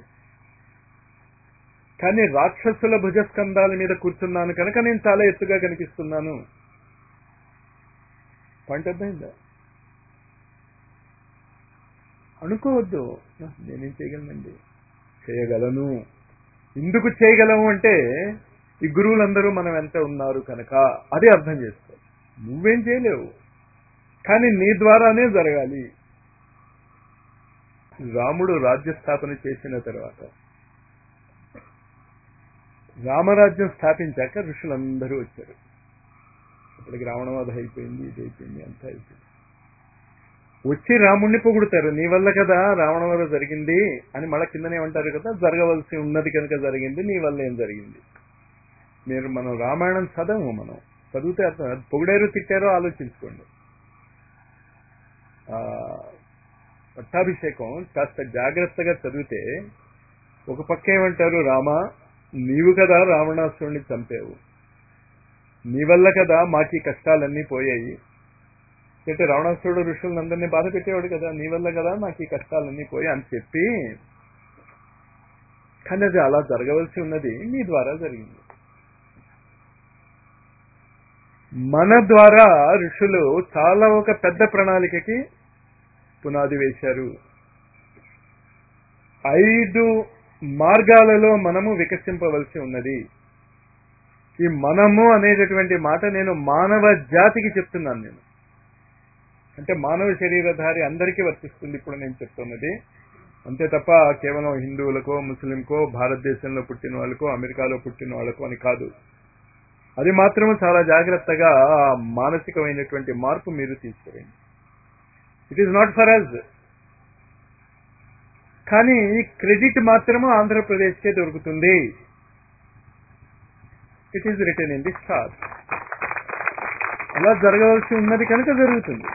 Speaker 1: కానీ రాక్షసుల భుజస్కంధాల మీద కూర్చున్నాను కనుక నేను చాలా ఎత్తుగా కనిపిస్తున్నాను పాయింట్ అర్థమైందా అనుకోవద్దు నేనేం చేయగలనండి చేయగలను ఎందుకు చేయగలము అంటే ఈ గురువులందరూ మనం ఎంత ఉన్నారు కనుక అదే అర్థం చేసుకో నువ్వేం చేయలేవు కానీ నీ ద్వారానే జరగాలి రాముడు రాజ్య స్థాపన చేసిన తర్వాత రామరాజ్యం స్థాపించాక ఋషులందరూ వచ్చారు ఇప్పటికి రావణవాద అయిపోయింది ఇది అయిపోయింది అంతా అయిపోయింది వచ్చి రాముణ్ణి పొగుడుతారు నీ వల్ల కదా రావణవధ జరిగింది అని మళ్ళా కిందనే ఉంటారు కదా జరగవలసి ఉన్నది కనుక జరిగింది నీ వల్ల ఏం జరిగింది మీరు మనం రామాయణం చదవము మనం చదివితే అర్థం అది పొగిడారో తిట్టారో ఆలోచించుకోండి ఆ, పట్టాభిషేకం కాస్త జాగ్రత్తగా చదివితే ఒక పక్క ఏమంటారు రామ నీవు కదా రావణాసురుణ్ణి చంపావు నీ వల్ల కదా మాకి కష్టాలన్నీ పోయాయి అంటే రావణాసురుడు ఋషులందరినీ బాధ పెట్టేవాడు కదా నీ వల్ల కదా మాకు ఈ కష్టాలన్నీ పోయి అని చెప్పి కానీ అది అలా జరగవలసి ఉన్నది నీ ద్వారా జరిగింది మన ద్వారా ఋషులు చాలా ఒక పెద్ద ప్రణాళికకి పునాది వేశారు ఐదు మార్గాలలో మనము వికసింపవలసి ఉన్నది ఈ మనము అనేటటువంటి మాట నేను మానవ జాతికి చెప్తున్నాను నేను అంటే మానవ శరీరధారి అందరికీ వర్తిస్తుంది ఇప్పుడు నేను చెప్తున్నది అంతే తప్ప కేవలం హిందువులకో ముస్లింకో భారతదేశంలో పుట్టిన వాళ్ళకో అమెరికాలో పుట్టిన వాళ్ళకో అని కాదు అది మాత్రం చాలా జాగ్రత్తగా ఆ మానసికమైనటువంటి మార్పు మీరు తీసుకురండి it is not for us కానీ క్రెడిట్ మాత్రము ఆంధ్రప్రదేశ్కే దొరుకుతుంది it is written in the star అలా జరగవలసి ఉన్నది కనుక జరుగుతుంది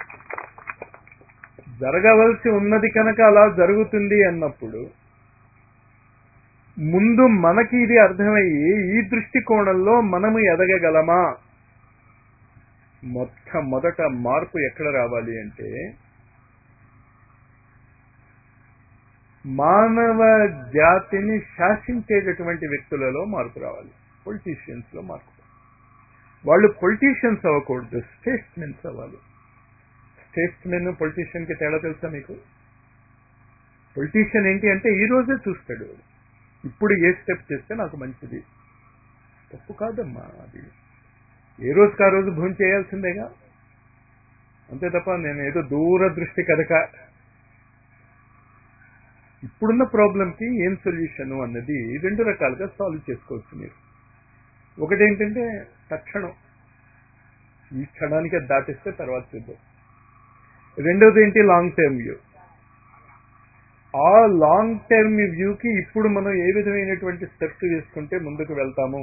Speaker 1: జరగవలసి ఉన్నది కనుక అలా జరుగుతుంది అన్నప్పుడు ముందు మనకి ఇది అర్థమయ్యి ఈ దృష్టికోణంలో మనము ఎదగగలమా మొట్టమొదట మార్పు ఎక్కడ రావాలి అంటే మానవ జాతిని శాసించేటటువంటి వ్యక్తులలో మార్పు రావాలి పొలిటీషియన్స్ లో మార్పు వాళ్ళు పొలిటీషియన్స్ అవ్వకూడదు స్టేట్స్మెన్స్ అవ్వాలి స్టేట్స్మెన్ పొలిటీషియన్ కి తేడా తెలుసా మీకు పొలిటీషియన్ ఏంటి అంటే ఈ రోజే చూస్తాడు ఇప్పుడు ఏ స్టెప్ చేస్తే నాకు మంచిది తప్పు కాదమ్మా అది ఏ రోజుకి ఆ రోజు భూమి చేయాల్సిందేగా అంతే తప్ప నేను ఏదో దూరదృష్టి కనుక ఇప్పుడున్న ప్రాబ్లంకి ఏం సొల్యూషన్ అన్నది రెండు రకాలుగా సాల్వ్ చేసుకోవచ్చు మీరు ఒకటి ఏంటంటే తక్షణం ఈ క్షణానికి అది దాటిస్తే తర్వాత చూద్దాం రెండవది ఏంటి లాంగ్ టర్మ్ వ్యూ ఆ లాంగ్ టర్మ్ వ్యూకి ఇప్పుడు మనం ఏ విధమైనటువంటి స్టెప్స్ తీసుకుంటే ముందుకు వెళ్తాము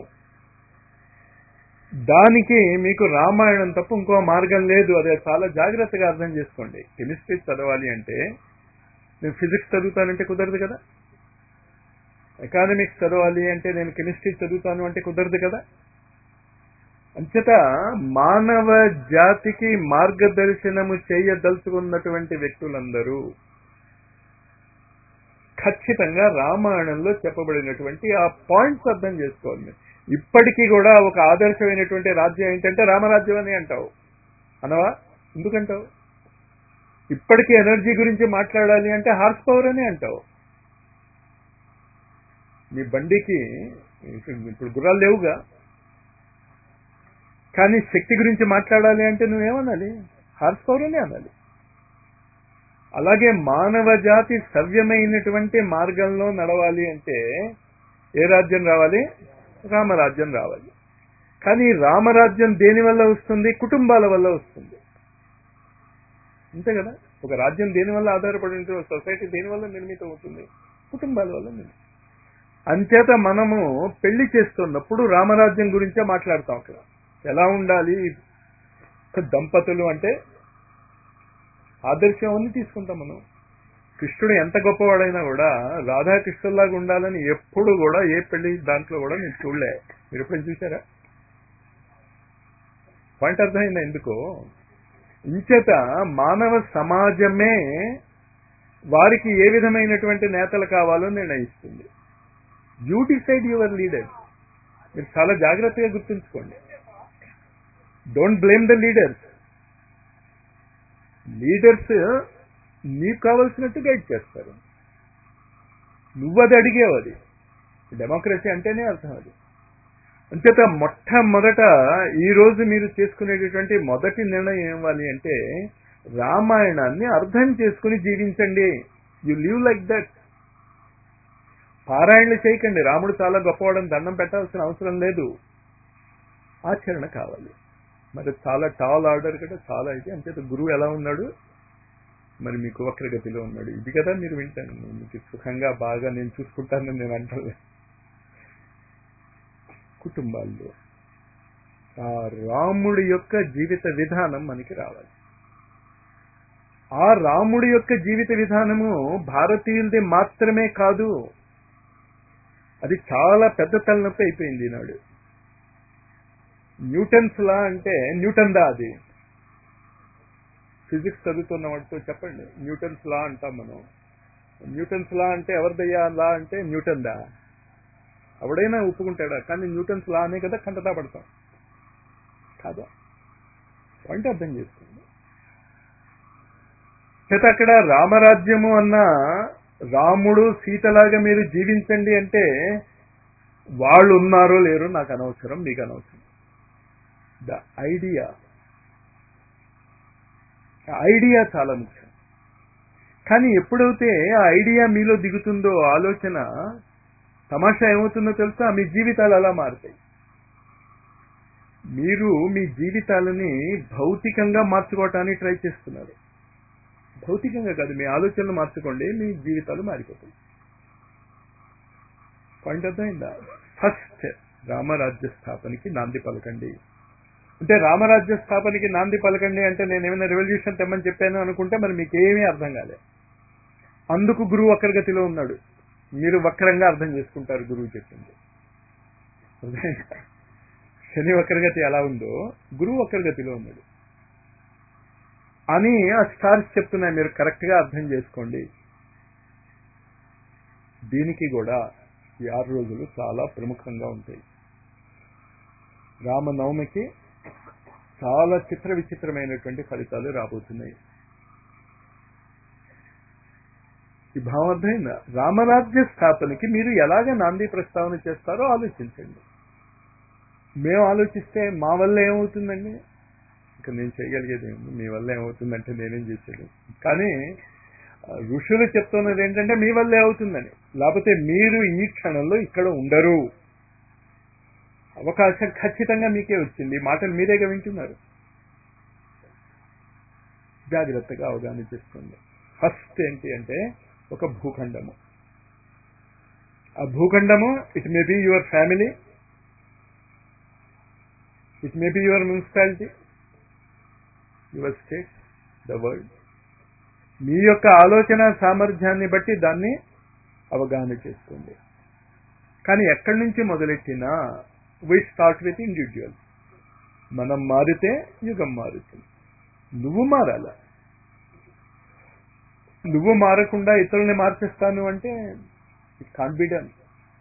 Speaker 1: దానికి మీకు రామాయణం తప్ప ఇంకో మార్గం లేదు అదే చాలా జాగ్రత్తగా అర్థం చేసుకోండి కెమిస్ట్రీ చదవాలి అంటే నేను ఫిజిక్స్ చదువుతానంటే కుదరదు కదా ఎకానమిక్స్ చదవాలి అంటే నేను కెమిస్ట్రీ చదువుతాను అంటే కుదరదు కదా అంచేత మానవ జాతికి మార్గదర్శనము చేయదలుచుకున్నటువంటి వ్యక్తులందరూ ఖచ్చితంగా రామాయణంలో చెప్పబడినటువంటి ఆ పాయింట్స్ అర్థం చేసుకోవాలి మీరు. ఇప్పటికీ కూడా ఒక ఆదర్శమైనటువంటి రాజ్యం ఏంటంటే రామరాజ్యం అని అంటావు అనవా ఎందుకంటావు ఇప్పటికీ ఎనర్జీ గురించి మాట్లాడాలి అంటే హార్స్ పవర్ అని అంటావు మీ బండికి ఇప్పుడు గుర్రాలు లేవుగా కానీ శక్తి గురించి మాట్లాడాలి అంటే నువ్వేమనాలి హార్స్ పవర్ అనే అనాలి అలాగే మానవ జాతి సవ్యమైనటువంటి మార్గంలో నడవాలి అంటే ఏ రాజ్యం రావాలి రామరాజ్యం రావాలి కానీ రామరాజ్యం దేని వల్ల వస్తుంది కుటుంబాల వల్ల వస్తుంది అంతే కదా ఒక రాజ్యం దేని వల్ల ఆధారపడి ఉంటుంది ఒక సొసైటీ దేని వల్ల నిర్మితం అవుతుంది కుటుంబాల వల్ల నిర్మితం అంచేత మనము పెళ్లి చేస్తున్నప్పుడు రామరాజ్యం గురించే మాట్లాడతాం అక్కడ ఎలా ఉండాలి దంపతులు అంటే ఆదర్శం అన్ని తీసుకుంటాం మనం కృష్ణుడు ఎంత గొప్పవాడైనా కూడా రాధాకృష్ణుల్లాగా ఉండాలని ఎప్పుడు కూడా ఏ పెళ్లి దాంట్లో కూడా నేను చూడలే మీరు ఎప్పుడైనా చూసారా పాయింట్ అర్థమైందా ఎందుకో ఇంచేత మానవ సమాజమే వారికి ఏ విధమైనటువంటి నేతలు కావాలో నిర్ణయిస్తుంది యూ డిసైడ్ యువర్ లీడర్ మీరు చాలా జాగ్రత్తగా గుర్తుంచుకోండి don't blame the leaders leaders నీకు కావలసినట్టు గైడ్ చేస్తారు నువ్వు అది అడిగేవు అది డెమోక్రసీ అంటేనే అర్థం అది అంచేత మొట్టమొదట ఈ రోజు మీరు చేసుకునేటటువంటి మొదటి నిర్ణయం ఏమవ్వాలి అంటే రామాయణాన్ని అర్థం చేసుకుని జీవించండి యు లివ్ లైక్ దట్ పారాయణలు చేయకండి రాముడు చాలా గొప్పవాడని దండం పెట్టాల్సిన అవసరం లేదు ఆచరణ కావాలి మరి చాలా టాల్ ఆర్డర్ కదా చాలా ఇది అంచేత గురువు ఎలా ఉన్నాడు మరి మీకు వక్రగతిలో ఉన్నాడు ఇది కదా మీరు వింటాను మీకు సుఖంగా బాగా నేను చూసుకుంటానని నేను అంటాను కుటుంబాల్లో ఆ రాముడి యొక్క జీవిత విధానం మనకి రావాలి ఆ రాముడి యొక్క జీవిత విధానము భారతీయులది మాత్రమే కాదు అది చాలా పెద్ద తలనొప్పి అయిపోయింది ఈనాడు న్యూటన్స్ లా అంటే న్యూటన్ దా అది ఫిజిక్స్ చదువుతున్న వాటితో చెప్పండి న్యూటన్స్ లా అంటాం మనం న్యూటన్స్ లా అంటే ఎవరిదయ్యా లా అంటే న్యూటన్ దా ఎవడైనా ఒప్పుకుంటాడా కానీ న్యూటన్స్ లా అనే కదా కంటతా పడతాం కాదా పాయింట్ అర్థం చేసుకోండి చేత అక్కడ రామరాజ్యము అన్న రాముడు సీతలాగా మీరు జీవించండి అంటే వాళ్ళు ఉన్నారో లేరో నాకు అనవసరం మీకు అనవసరం ద ఐడియా ఐడియా చాలా ముఖ్యం కానీ ఎప్పుడైతే ఆ ఐడియా మీలో దిగుతుందో ఆలోచన తమాషా ఏమవుతుందో తెలుసా మీ జీవితాలు అలా మారుతాయి మీరు మీ జీవితాలని భౌతికంగా మార్చుకోవటానికి ట్రై చేస్తున్నారు భౌతికంగా కాదు మీ ఆలోచనలు మార్చుకోండి మీ జీవితాలు మారిపోతాయి పాయింట్ అర్థమైందా ఫస్ట్ రామరాజ్య స్థాపనకి నాంది పలకండి అంటే రామరాజ్య స్థాపనకి నాంది పలకండి అంటే నేను ఏమైనా రెవల్యూషన్ తెమ్మని చెప్పాను అనుకుంటే మరి మీకు ఏమీ అర్థం కాలే అందుకు గురువు వక్రగతిలో ఉన్నాడు మీరు వక్రంగా అర్థం చేసుకుంటారు గురువు చెప్పింది శని వక్రగతి ఎలా ఉందో గురువు వక్రగతిలో ఉన్నాడు అని ఆ స్టార్స్ చెప్తున్నాయి మీరు కరెక్ట్ గా అర్థం చేసుకోండి దీనికి కూడా ఈ ఆరు రోజులు చాలా ప్రముఖంగా ఉంటాయి రామనవమికి చాలా చిత్ర విచిత్రమైనటువంటి ఫలితాలు రాబోతున్నాయి ఈ భావం అర్థమైందా రామరాజ్య స్థాపనకి మీరు ఎలాగ నాంది ప్రస్తావన చేస్తారో ఆలోచించండి మేము ఆలోచిస్తే మా వల్ల ఏమవుతుందండి ఇంకా నేను చేయగలిగేది ఏమి మీ వల్ల ఏమవుతుందంటే నేనేం చేసేది కానీ ఋషులు చెప్తున్నది ఏంటంటే మీ వల్లే అవుతుందని లేకపోతే మీరు ఈ క్షణంలో ఇక్కడ ఉండరు అవకాశం ఖచ్చితంగా మీకే వచ్చింది మాటలు మీరేగా వింటున్నారు జాగ్రత్తగా అవగాహన చేసుకోండి ఫస్ట్ ఏంటి అంటే ఒక భూఖండము ఆ భూఖండము it may be your family it may be your municipality your state the world మీ యొక్క ఆలోచన సామర్థ్యాన్ని బట్టి దాన్ని అవగాహన చేసుకోండి కానీ ఎక్కడి నుంచి మొదలెట్టినా వి స్టార్ట్ విత్ ఇండివిజువల్ మనం మారితే యుగం మారుతుంది నువ్వు మారాల నువ్వు మారకుండా ఇతరుల్ని మార్చేస్తాను అంటే ఇట్ కాన్ బి డన్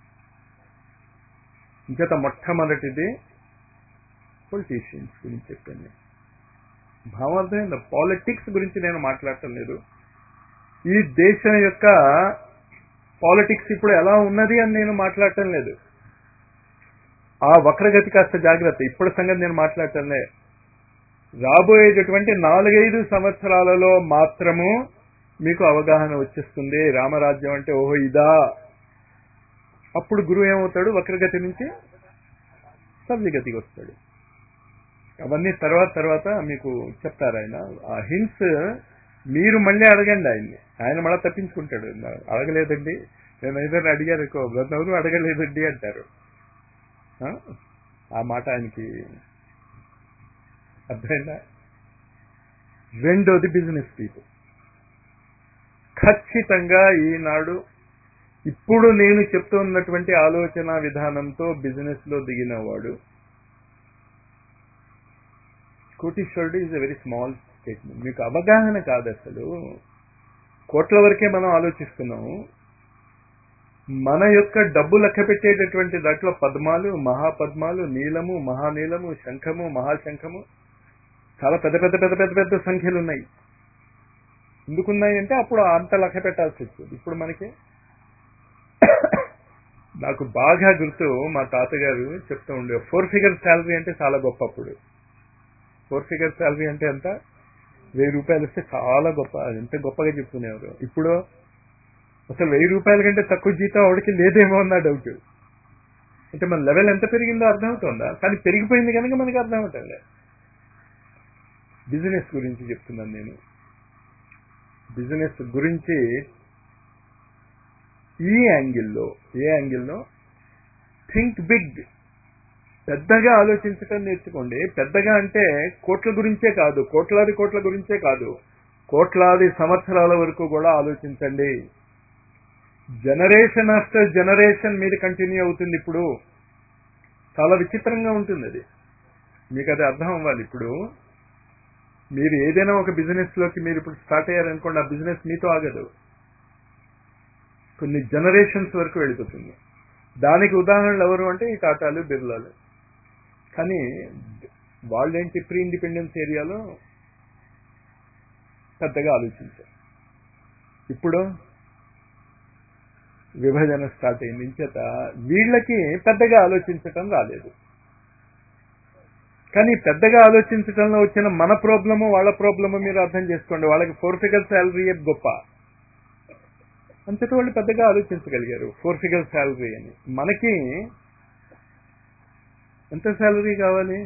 Speaker 1: ఇంకేత మొట్టమొదటిది పొలిటీషియన్స్ గురించి చెప్పాను భావార్థమైంది పాలిటిక్స్ గురించి నేను మాట్లాడటం లేదు ఈ దేశం యొక్క పాలిటిక్స్ ఇప్పుడు ఎలా ఉన్నది అని నేను మాట్లాడటం లేదు ఆ వక్రగతి కాస్త జాగ్రత్త ఇప్పుడు సంగతి నేను మాట్లాడటం లే రాబోయేటటువంటి నాలుగైదు సంవత్సరాలలో మాత్రము మీకు అవగాహన వచ్చేస్తుంది రామరాజ్యం అంటే ఓహో ఇదా అప్పుడు గురువు ఏమవుతాడు వక్రగతి నుంచి సవ్యగతికి వస్తాడు అవన్నీ తర్వాత తర్వాత మీకు చెప్తారు ఆయన ఆ హింట్స్ మీరు మళ్ళీ అడగండి ఆయన్ని ఆయన మళ్ళీ తప్పించుకుంటాడు అడగలేదండి నేను ఏదైనా అడిగారు ఎవరు అడగలేదండి అంటారు ఆ మాట ఆయనకి అర్థమైందా రెండోది బిజినెస్ పీపుల్ ఖచ్చితంగా ఈనాడు ఇప్పుడు నేను చెప్తున్నటువంటి ఆలోచన విధానంతో బిజినెస్ లో దిగినవాడు కోటీశ్వరుడు is a very small statement మీకు అవగాహన కాదు అసలు కోట్ల వరకే మనం ఆలోచిస్తున్నాము మన యొక్క డబ్బు లెక్క పెట్టేటటువంటి దాంట్లో పద్మాలు మహాపద్మాలు నీలము మహానీలము శంఖము మహాశంఖము చాలా పెద్ద పెద్ద పెద్ద పెద్ద పెద్ద సంఖ్యలు ఉన్నాయి ఎందుకున్నాయి అంటే అప్పుడు అంత లెక్క పెట్టాల్సి వచ్చింది ఇప్పుడు మనకి నాకు బాగా గుర్తు మా తాతగారు చెప్తూ ఉండే ఫోర్ ఫిగర్ శాలరీ అంటే చాలా గొప్ప అప్పుడు ఫోర్ ఫిగర్ శాలరీ అంటే ఎంత వెయ్యి రూపాయలు వస్తే చాలా గొప్ప ఎంత గొప్పగా చెప్తున్నారు ఇప్పుడు అసలు వెయ్యి రూపాయల కంటే తక్కువ జీతం ఆవిడకి లేదేమో అన్న డౌట్ అంటే మన లెవెల్ ఎంత పెరిగిందో అర్థమవుతుందా కానీ పెరిగిపోయింది కనుక మనకి అర్థమవుతుంది బిజినెస్ గురించి చెప్తున్నాను నేను బిజినెస్ గురించి ఈ యాంగిల్లో ఏ యాంగిల్లో థింక్ బిగ్ పెద్దగా ఆలోచించటం నేర్చుకోండి పెద్దగా అంటే కోట్ల గురించే కాదు కోట్లాది కోట్ల గురించే కాదు కోట్లాది సంవత్సరాల వరకు కూడా ఆలోచించండి జనరేషన్ ఆఫ్టర్ జనరేషన్ మీద కంటిన్యూ అవుతుంది ఇప్పుడు చాలా విచిత్రంగా ఉంటుంది అది మీకు అది అర్థం అవ్వాలి ఇప్పుడు మీరు ఏదైనా ఒక బిజినెస్ లోకి మీరు ఇప్పుడు స్టార్ట్ అయ్యారనుకోండి ఆ బిజినెస్ మీతో ఆగదు కొన్ని జనరేషన్స్ వరకు వెళ్ళిపోతుంది దానికి ఉదాహరణలు ఎవరు అంటే ఈ టాటాలు బిర్లాలు కానీ వాళ్ళేంటి ప్రీ ఇండిపెండెన్స్ ఏరియాలో పెద్దగా ఆలోచించారు ఇప్పుడు విభజన స్టార్ట్ అయింది చేత వీళ్ళకి పెద్దగా ఆలోచించటం రాలేదు కానీ పెద్దగా ఆలోచించటంలో వచ్చిన మన ప్రాబ్లము వాళ్ళ ప్రాబ్లము మీరు అర్థం చేసుకోండి వాళ్ళకి ఫోర్ ఫిగర్ శాలరీ గొప్ప అంతటి వాళ్ళు పెద్దగా ఆలోచించగలిగారు ఫోర్ ఫిగర్ శాలరీ అని మనకి ఎంత శాలరీ కావాలి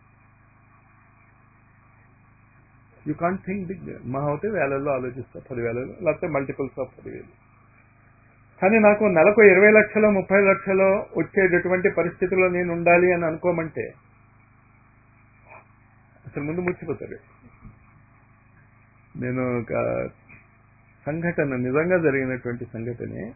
Speaker 1: యూ కాంట్ థింక్ బిగ్ మా అయితే వేలల్లో ఆలోచిస్తా పదివేలలో లేకపోతే మల్టిపుల్స్ ఆఫ్ పదివేలు కానీ నాకు నెలకు ఇరవై లక్షలు ముప్పై లక్షలు వచ్చేటటువంటి పరిస్థితుల్లో నేను ఉండాలి అని అనుకోమంటే అసలు ముందు ముచ్చిపోతారు నేను ఒక సంఘటన నిజంగా జరిగినటువంటి సంఘటనే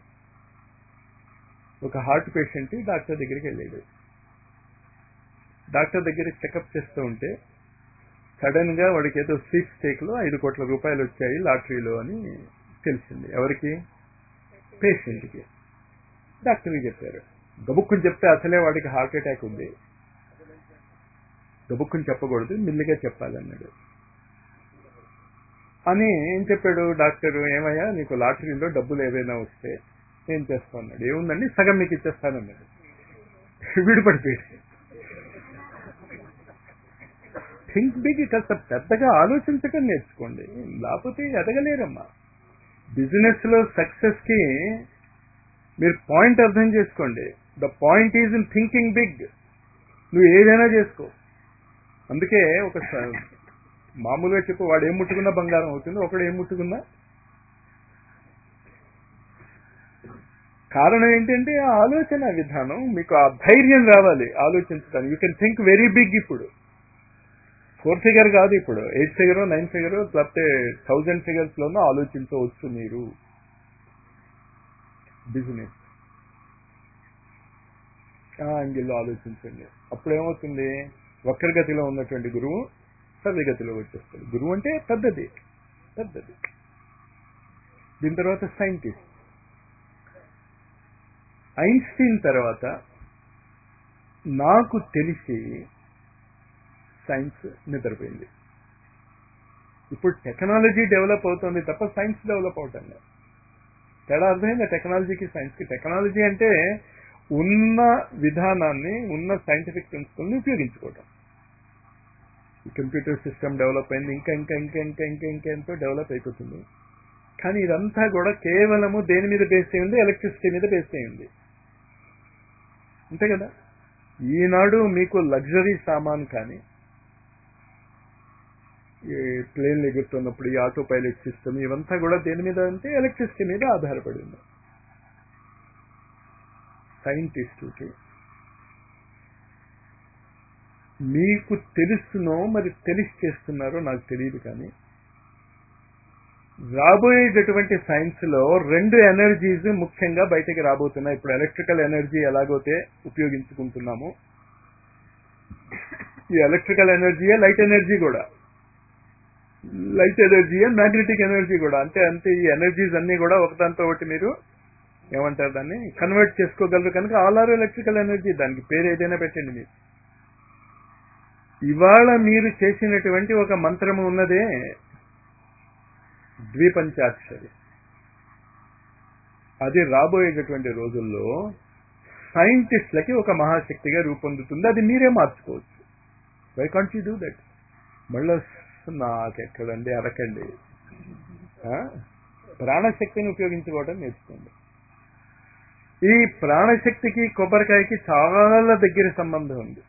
Speaker 1: ఒక హార్ట్ పేషెంట్ డాక్టర్ దగ్గరికి వెళ్ళాడు డాక్టర్ దగ్గర చెకప్ చేస్తూ ఉంటే సడన్ గా వాడికి ఏదో స్వీట్ స్టేక్ లో ఐదు కోట్ల రూపాయలు వచ్చాయి లాటరీలో అని తెలిసింది ఎవరికి పేషెంట్కి డాక్టర్కి చెప్పారు గబుక్కుని చెప్తే అసలే వాడికి హార్ట్ అటాక్ ఉంది గబుక్కుని చెప్పకూడదు మిల్లిగా చెప్పాలన్నాడు అని ఏం చెప్పాడు డాక్టర్ ఏమయ్యా నీకు లాటరీలో డబ్బులు ఏవైనా వస్తే ఏం చేస్తా అన్నాడు ఏముందండి సగం మీకు ఇచ్చేస్తానన్నాడు వీడు పడిపోయాడు థింక్ బిగ్ కాస్త పెద్దగా ఆలోచించటం నేర్చుకోండి లేకపోతే ఎదగలేరమ్మా బిజినెస్ లో సక్సెస్ కి మీరు పాయింట్ అర్థం చేసుకోండి the point is in thinking big నువ్వు ఏదైనా చేసుకో అందుకే ఒక మామూలుగా చెప్పు వాడు ఏం ముట్టుకున్నా బంగారం అవుతుంది ఒకడు ఏం ముట్టుకున్నా కారణం ఏంటంటే ఆ ఆలోచన విధానం మీకు ఆ ధైర్యం రావాలి ఆలోచించడానికి you can think very big ఇప్పుడు ఫోర్ ఫిగర్ కాదు ఇప్పుడు ఎయిట్ ఫిగర్ నైన్ ఫిగర్ లేకపోతే థౌజండ్ ఫిగర్స్ లోనూ ఆలోచించవచ్చు మీరు బిజినెస్ ఆ యాంగిల్లో ఆలోచించండి అప్పుడు ఏమవుతుంది వక్రగతిలో ఉన్నటువంటి గురువు సవ్యగతిలో వచ్చేస్తాడు గురువు అంటే పెద్దది పెద్దది దీని తర్వాత సైంటిస్ట్ ఐన్స్టీన్ తర్వాత నాకు తెలిసి సైన్స్ నిద్రపోయింది ఇప్పుడు టెక్నాలజీ డెవలప్ అవుతుంది తప్ప సైన్స్ డెవలప్ అవటం లేదు తేడా అర్థమైందా టెక్నాలజీకి సైన్స్కి టెక్నాలజీ అంటే ఉన్న విధానాన్ని ఉన్న సైంటిఫిక్ ప్రిన్సిపల్ని ఉపయోగించుకోవటం కంప్యూటర్ సిస్టమ్ డెవలప్ అయింది ఇంకా ఇంకా ఇంకా ఇంకా ఇంకా ఇంకా ఎంతో డెవలప్ అయిపోతుంది కానీ ఇదంతా కూడా కేవలము దేని మీద బేస్ అయి ఉంది ఎలక్ట్రిసిటీ మీద బేస్ అయి ఉంది అంతే కదా ఈనాడు మీకు లగ్జరీ సామాన్ కానీ ఈ ప్లేన్లు ఎగురుతున్నప్పుడు ఈ ఆటో పైలట్ సిస్టమ్ ఇవంతా కూడా దేని మీద అంటే ఎలక్ట్రిసిటీ మీద ఆధారపడి ఉంది సైంటిస్టుకి మీకు తెలుసునో మరి తెలిసి చేస్తున్నారో నాకు తెలియదు కానీ రాబోయేటటువంటి సైన్స్ లో రెండు ఎనర్జీస్ ముఖ్యంగా బయటకి రాబోతున్నాయి ఇప్పుడు ఎలక్ట్రికల్ ఎనర్జీ ఎలాగైతే ఉపయోగించుకుంటున్నాము ఈ ఎలక్ట్రికల్ ఎనర్జీయే లైట్ ఎనర్జీ కూడా లైట్ ఎనర్జీయే మ్యాగ్నెటిక్ ఎనర్జీ కూడా అంతే అంతే ఈ ఎనర్జీస్ అన్ని కూడా ఒకదాంతో ఒకటి మీరు ఏమంటారు దాన్ని కన్వర్ట్ చేసుకోగలరు కనుక ఆల్ ఆర్ ఎలక్ట్రికల్ ఎనర్జీ దానికి పేరు ఏదైనా పెట్టండి మీరు ఇవాళ మీరు చేసినటువంటి ఒక మంత్రము ఉన్నదే ద్విపంచాక్షరి అది రాబోయేటటువంటి రోజుల్లో సైంటిస్ట్లకి ఒక మహాశక్తిగా రూపొందుతుంది అది మీరే మార్చుకోవచ్చు why can't you do that మళ్ళీ నాకెక్కడండి అరకండి ఆ? ప్రాణశక్తిని ఉపయోగించుకోవడం నేర్చుకోండి ఈ ప్రాణశక్తికి కొబ్బరికాయకి చాలా దగ్గర సంబంధం ఉంది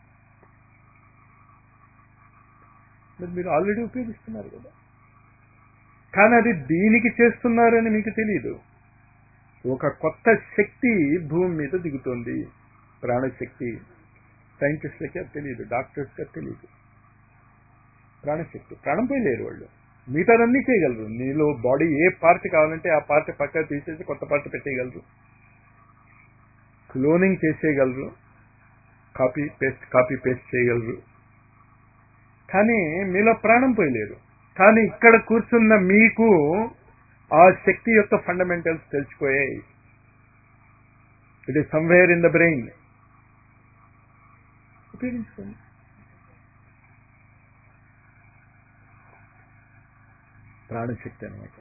Speaker 1: మరి మీరు ఆల్రెడీ ఉపయోగిస్తున్నారు కదా కానీ అది దీనికి చేస్తున్నారని మీకు తెలియదు ఒక కొత్త శక్తి భూమి మీద దిగుతోంది ప్రాణశక్తి సైంటిస్టులకి అది తెలియదు డాక్టర్స్కి అది తెలియదు ప్రాణశక్తి ప్రాణం పోయలేరు వాళ్ళు మిగతాదన్నీ చేయగలరు నీలో బాడీ ఏ పార్ట్ కావాలంటే ఆ పార్ట్ పక్క తీసేసి కొత్త పార్ట్ పెట్టేయగలరు క్లోనింగ్ చేసేయగలరు కాపీ పేస్ట్ కాపీ పేస్ట్ చేయగలరు కానీ మీలో ప్రాణం పోయలేరు కానీ ఇక్కడ కూర్చున్న మీకు ఆ శక్తి యొక్క ఫండమెంటల్స్ తెలిసిపోయాయి it is somewhere in the brain ఉపయోగించుకోండి ప్రాణశక్తి అనమాట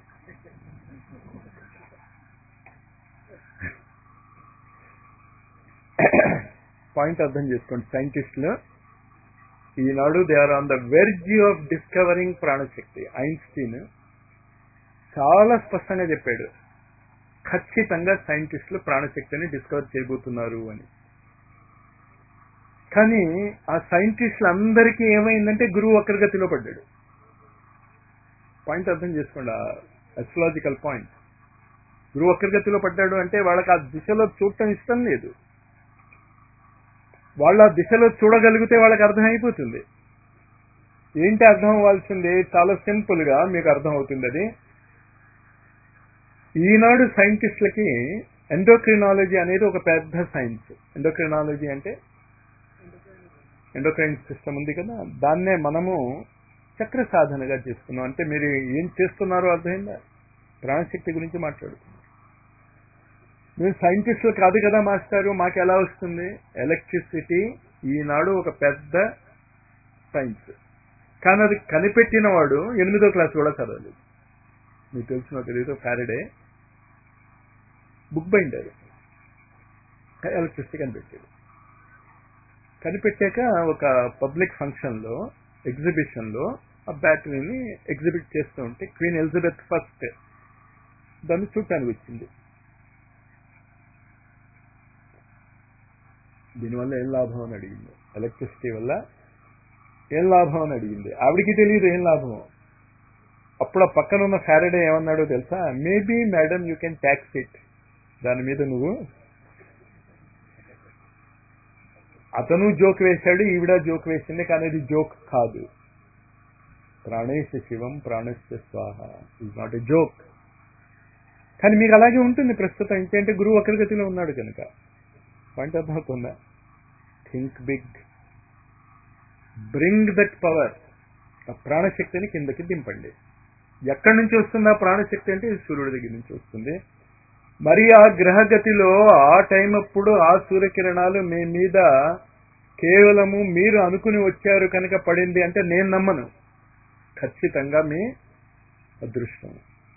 Speaker 1: పాయింట్ అర్థం చేసుకోండి సైంటిస్టులు ఈనాడు they are on the verge of discovering ప్రాణశక్తి ఐన్స్టీన్ చాలా స్పష్టంగా చెప్పాడు ఖచ్చితంగా సైంటిస్టులు ప్రాణశక్తిని డిస్కవర్ చేయబోతున్నారు అని కానీ ఆ సైంటిస్టులు అందరికీ ఏమైందంటే గురువు వక్రగతిలో పడ్డాడు పాయింట్ అర్థం చేసుకోండి అస్ట్రాలజికల్ పాయింట్ గురువు వక్రగతిలో పడ్డాడు అంటే వాళ్ళకి ఆ దిశలో చూడటం ఇష్టం లేదు వాళ్ళు ఆ దిశలో చూడగలిగితే వాళ్ళకి అర్థమైపోతుంది ఏంటి అర్థం అవ్వాల్సింది చాలా సింపుల్ గా మీకు అర్థం అవుతుంది అది ఈనాడు సైంటిస్టులకి ఎండోక్రినాలజీ అనేది ఒక పెద్ద సైన్స్ ఎండోక్రినాలజీ అంటే ఎండోక్రైన్ సిస్టమ్ ఉంది కదా దాన్నే మనము చక్ర సాధనగా చేస్తున్నాం అంటే మీరు ఏం చేస్తున్నారో అర్థమైందా ప్రాణశక్తి గురించి మాట్లాడుతున్నాం మేము సైంటిస్టులు కాదు కదా మాస్టారు మాకు ఎలా వస్తుంది ఎలక్ట్రిసిటీ ఈనాడు ఒక పెద్ద సైన్స్ కానీ అది కనిపెట్టిన వాడు ఎనిమిదో క్లాస్ కూడా చదవలేదు మీకు తెలిసిన తెలియదు ఫ్యారడే బుక్ బైండర్ ఎలక్ట్రిసిటీ కనిపెట్టాడు కనిపెట్టాక ఒక పబ్లిక్ ఫంక్షన్లో ఎగ్జిబిషన్లో ఆ బ్యాటరీని ఎగ్జిబిట్ చేస్తూ ఉంటే క్వీన్ ఎలిజబెత్ ఫస్ట్ దాన్ని చూడటానికి వచ్చింది దీనివల్ల ఏం లాభం అని అడిగింది ఎలక్ట్రిసిటీ వల్ల ఏం లాభం అని అడిగింది ఆవిడికి తెలియదు ఏం లాభం అప్పుడు ఆ పక్కన ఉన్న ఫ్యారడే ఏమన్నాడో తెలుసా maybe madam you can tax it దాని మీద నువ్వు అతను జోక్ వేశాడు ఈవిడ జోక్ వేసింది కానీ అది జోక్ కాదు ప్రాణేశ శివం ప్రాణస్య స్వాహ ఈజ్ నాట్ ఎ జోక్ కానీ మీకు అలాగే ఉంటుంది ప్రస్తుతం ఇంకేంటే గురువు ఒకరిగతిలో ఉన్నాడు కనుక పాయింట్ అర్థమవుతుందా think big bring that power ఆ ప్రాణశక్తిని కిందకి దింపండి ఎక్కడి నుంచి వస్తుంది ఆ ప్రాణశక్తి అంటే ఇది సూర్యుడి దగ్గర నుంచి వస్తుంది మరి ఆ గ్రహగతిలో ఆ టైం అప్పుడు ఆ సూర్యకిరణాలు మీ మీద కేవలము మీరు అనుకుని వచ్చారు కనుక పడింది అంటే నేను నమ్మను ఖచ్చితంగా మీ అదృష్టం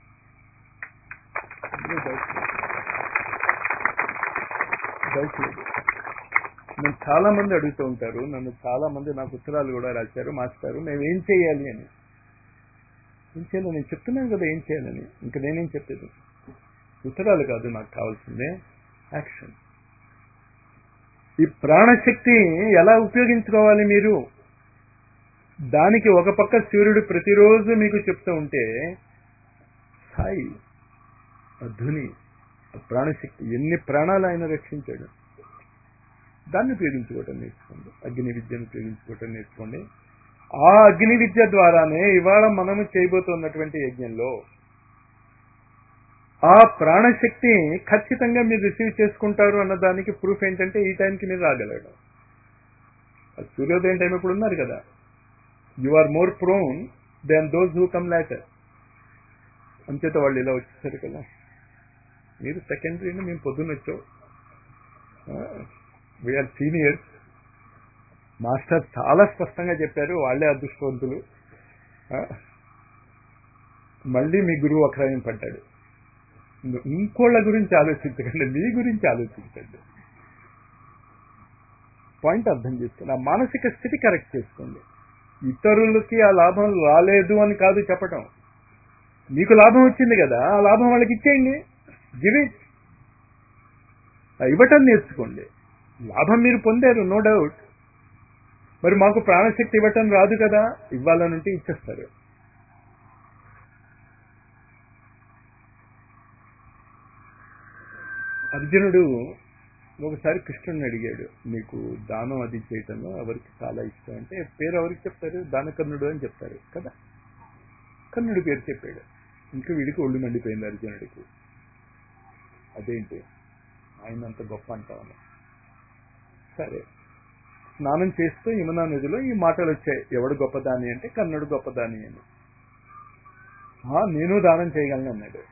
Speaker 1: దయచేసి నేను చాలా మంది అడుగుతూ ఉంటారు నన్ను చాలా మంది నాకు ఉత్తరాలు కూడా రాశారు మాస్టారు మేము ఏం చేయాలి అని ఏం చేయాలి నేను చెప్తున్నాను కదా ఏం చేయాలని ఇంకా నేనేం చెప్పేది ఉత్తరాలు కాదు నాకు కావాల్సిందే యాక్షన్ ఈ ప్రాణశక్తి ఎలా ఉపయోగించుకోవాలి మీరు దానికి ఒక పక్క సూర్యుడు ప్రతిరోజు మీకు చెప్తూ ఉంటే సాయి ఆ ధుని ఆ ప్రాణశక్తి ఎన్ని ప్రాణాలు ఆయన రక్షించాడు దాన్ని ఉపయోగించుకోవటం నేర్చుకోండి అగ్ని విద్యను ఉపయోగించుకోవటం నేర్చుకోండి ఆ అగ్ని విద్య ద్వారానే ఇవాళ మనము చేయబోతున్నటువంటి యజ్ఞంలో ఆ ప్రాణశక్తి ఖచ్చితంగా మీరు రిసీవ్ చేసుకుంటారు అన్న దానికి ప్రూఫ్ ఏంటంటే ఈ టైంకి మీరు రాగలడు ఆ సూర్యోదయం టైం ఇప్పుడు ఉన్నారు కదా you are more prone than those who come later అంచేత వాళ్ళు ఇలా వచ్చేసారు కదా మీరు సెకండరీని మేము పొద్దున్న వచ్చాం వీఆర్ సీనియర్స్ మాస్టర్ చాలా స్పష్టంగా చెప్పారు వాళ్ళే అదృష్టవంతులు ఆ, మళ్ళీ మీ గురువు అక్రయం పడ్డాడు ఇంకోళ్ళ గురించి ఆలోచించకండి మీ గురించి ఆలోచించండి పాయింట్ అర్థం చేసుకోండి ఆ మానసిక స్థితి కరెక్ట్ చేసుకోండి ఇతరులకి ఆ లాభం రాలేదు అని కాదు చెప్పటం మీకు లాభం వచ్చింది కదా ఆ లాభం వాళ్ళకి ఇచ్చేయండి గివ్ ఇట్ ఇవ్వటం నేర్చుకోండి లాభం మీరు పొందారు నో డౌట్ మరి మాకు ప్రాణశక్తి ఇవ్వటం రాదు కదా ఇవ్వాలనుంటే ఇచ్చేస్తారు అర్జునుడు ఒకసారి కృష్ణుడిని అడిగాడు నీకు దానం అది చేయటంలో ఎవరికి చాలా ఇష్టం అంటే పేరు ఎవరికి చెప్తారు దానకర్ణుడు అని చెప్తారు కదా కర్ణుడి పేరు చెప్పాడు ఇంకా వీడికి ఒళ్ళు మండిపోయింది అర్జునుడికి అదేంటి ఆయన అంత గొప్ప అంటామని సరే స్నానం చేస్తూ యమునా నదిలో ఈ మాటలు వచ్చాయి ఎవడు గొప్పదాని అంటే కర్ణుడు గొప్పదాని అని "ఆ, నేను దానం చేయగలను అన్నాడు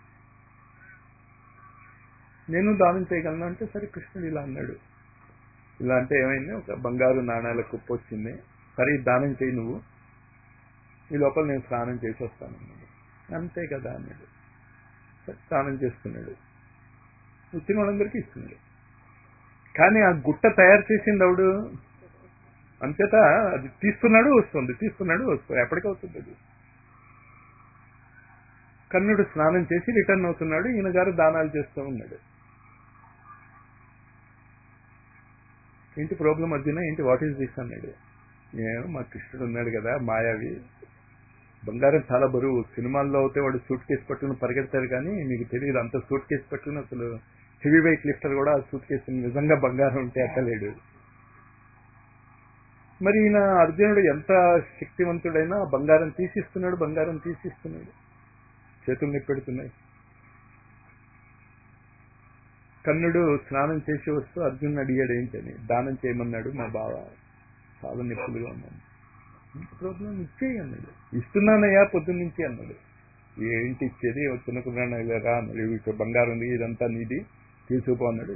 Speaker 1: నేను దానం చేయగలను అంటే సరే కృష్ణుడు ఇలా అన్నాడు ఇలా అంటే ఏమైంది ఒక బంగారు నాణాల కుప్ప వచ్చింది సరే ఇది దానం చేయి నువ్వు ఈ లోపల నేను స్నానం చేసి వస్తాను అన్నాడు అంతే కదా అన్నాడు సరే స్నానం చేస్తున్నాడు వచ్చిన వాళ్ళందరికీ ఇస్తున్నాడు కానీ ఆ గుట్ట తయారు చేసింది ఎవడు అంచేత అది తీస్తున్నాడు వస్తుంది తీస్తున్నాడు వస్తుంది ఎప్పటికవుతుంది అది కర్ణుడు స్నానం చేసి రిటర్న్ అవుతున్నాడు ఈయన గారు దానాలు చేస్తూ ఉన్నాడు ఏంటి ప్రాబ్లం అర్జున ఏంటి వాట్ ఈస్ దిస్ అన్నాడు ఏమో మా కృష్ణుడు ఉన్నాడు కదా మాయావి బంగారం చాలా బరువు సినిమాల్లో అయితే వాడు సూట్ కేసు పట్టుకుని పరిగెడతారు కానీ మీకు తెలియదు అంత సూట్ కేసు పట్టుకుని అసలు హెవీ వెయిట్ లిఫ్టర్ కూడా ఆ సూట్ కేసు నిజంగా బంగారం ఉంటే ఎక్కలేడు మరి ఈయన అర్జునుడు ఎంత శక్తివంతుడైనా బంగారం తీసిస్తున్నాడు బంగారం తీసిస్తున్నాడు చేతులు నిప్పెడుతున్నాయి కన్నుడు స్నానం చేసి వస్తూ అర్జున్ అడిగాడు ఏంటని దానం చేయమన్నాడు మా బావ చాలా నొప్పులుగా ఉన్నాను ప్రాబ్లం ఇచ్చేయి అన్నాడు ఇస్తున్నానయ్యా పొద్దున్న నుంచి అన్నాడు ఏంటి ఇచ్చేది తినకున్నాను రా అన్నాడు ఇక్కడ బంగారం ఉంది ఇదంతా నీది తీసుకుపో అన్నాడు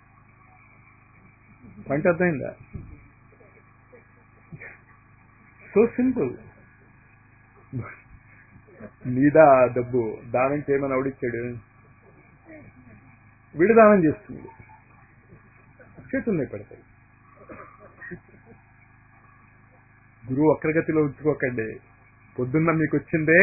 Speaker 1: పాయింట్ అర్థమైందా సో సింపుల్ నీదా డబ్బు దానం చేయమని ఆవిడిచ్చాడు వీడు దానం చేస్తుంది చేతుల్ని పెడతాడు గురువు అక్రగతిలో ఉంచుకోకండి పొద్దున్న మీకు వచ్చిందే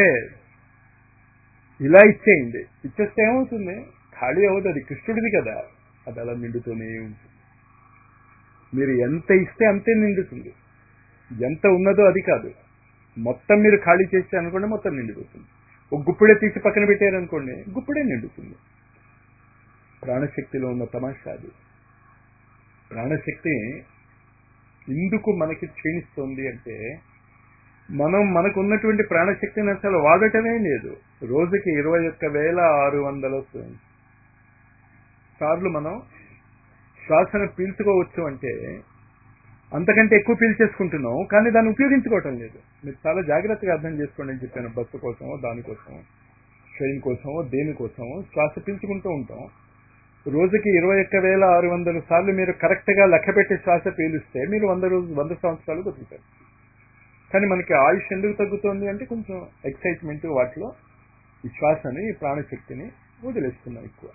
Speaker 1: ఇలా ఇచ్చేయండి ఇచ్చేస్తే ఏమవుతుంది ఖాళీ అవుతుంది కృష్ణుడిది కదా అది అలా నిండుతూనే ఉంటుంది మీరు ఎంత ఇస్తే అంతే నిండుతుంది ఎంత ఉన్నదో అది కాదు మొత్తం మీరు ఖాళీ చేస్తే అనుకోండి మొత్తం నిండిపోతుంది ఒక గుప్పిడే తీసి పక్కన పెట్టారనుకోండి గుప్పిడే నిండుతుంది ప్రాణశక్తిలో ఉన్న తమాషా అది ప్రాణశక్తి ఎందుకు మనకి క్షీణిస్తుంది అంటే మనం మనకు ఉన్నటువంటి ప్రాణశక్తిని అసలు వాడటమే లేదు రోజుకి ఇరవై ఒక్క వేల ఆరు వందల సార్లు మనం శ్వాసను పీల్చుకోవచ్చు అంటే అంతకంటే ఎక్కువ పీల్చేసుకుంటున్నాం కానీ దాన్ని ఉపయోగించుకోవటం లేదు మీరు చాలా జాగ్రత్తగా అర్థం చేసుకోండి అని చెప్పాను బస్సు కోసమో దానికోసమో ట్రైన్ కోసమో దేనికోసమో శ్వాస పీల్చుకుంటూ ఉంటాం రోజుకి ఇరవై ఒక్క వేల ఆరు వందల సార్లు మీరు కరెక్ట్ గా లెక్క పెట్టి శ్వాస పీలిస్తే మీరు వంద రోజు వంద సంవత్సరాలు బతుకుతారు కానీ మనకి ఆయుష్ ఎందుకు తగ్గుతోంది అంటే కొంచెం ఎక్సైట్మెంట్ వాటిలో ఈ శ్వాసని ఈ ప్రాణశక్తిని వదిలేస్తున్నాం ఎక్కువ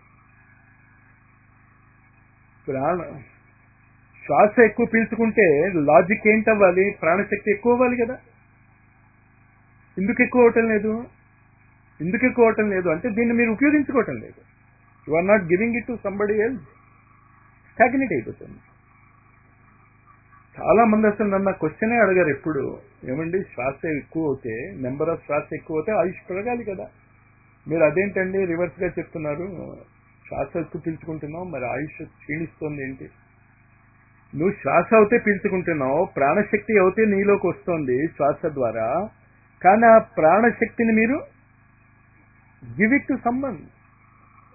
Speaker 1: ప్రాణ శ్వాస ఎక్కువ పీల్చుకుంటే లాజిక్ ఏంటవ్వాలి ప్రాణశక్తి ఎక్కువ అవ్వాలి కదా ఎందుకు ఎక్కువ అవటం లేదు ఎందుకు ఎక్కువ అవటం లేదు అంటే దీన్ని మీరు ఉపయోగించుకోవటం లేదు you are not giving it to somebody else stagnate అయిపోతుంది చాలా మంది అసలు నన్ను క్వశ్చనే అడగారు ఎప్పుడు ఏమండి శ్వాస ఎక్కువ అవుతే నెంబర్ ఆఫ్ శ్వాస ఎక్కువ అవుతే ఆయుష్ పెరగాలి కదా మీరు అదేంటండి రివర్స్ గా చెప్తున్నారు శ్వాస ఎక్కువ పీల్చుకుంటున్నావు మరి ఆయుష్ క్షీణిస్తోంది ఏంటి నువ్వు శ్వాస అవుతే పీల్చుకుంటున్నావు ప్రాణశక్తి అవుతే నీలోకి వస్తుంది శ్వాస ద్వారా కానీ ఆ ప్రాణశక్తిని మీరు గివ్ ఇట్ టు సమ్మన్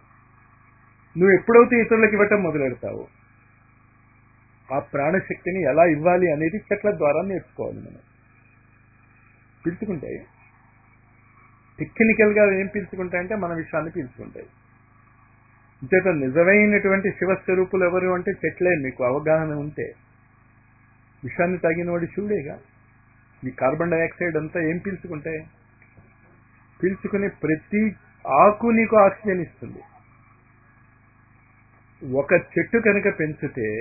Speaker 1: నువ్వు ఎప్పుడైతే ఇతరులకు ఇవ్వటం మొదలెడతావు ఆ ప్రాణశక్తిని ఎలా ఇవ్వాలి అనేది చెట్ల ద్వారా నేర్చుకోవాలి మనం పీల్చుకుంటాయి టెక్నికల్ గా ఏం పీల్చుకుంటాయంటే మన విషయాన్ని పీల్చుకుంటాయి ఇంచేత నిజమైనటువంటి శివస్వరూపులు ఎవరు అంటే చెట్లే మీకు అవగాహన ఉంటే విషాన్ని తాగిన వాడి శివుడేగా ఈ కార్బన్ డైఆక్సైడ్ అంతా ఏం పీల్చుకుంటాయి పీల్చుకునే ప్రతి ఆకు నీకు ఆక్సిజన్ ఇస్తుంది ఒక చెట్టు కనుక పెంచితే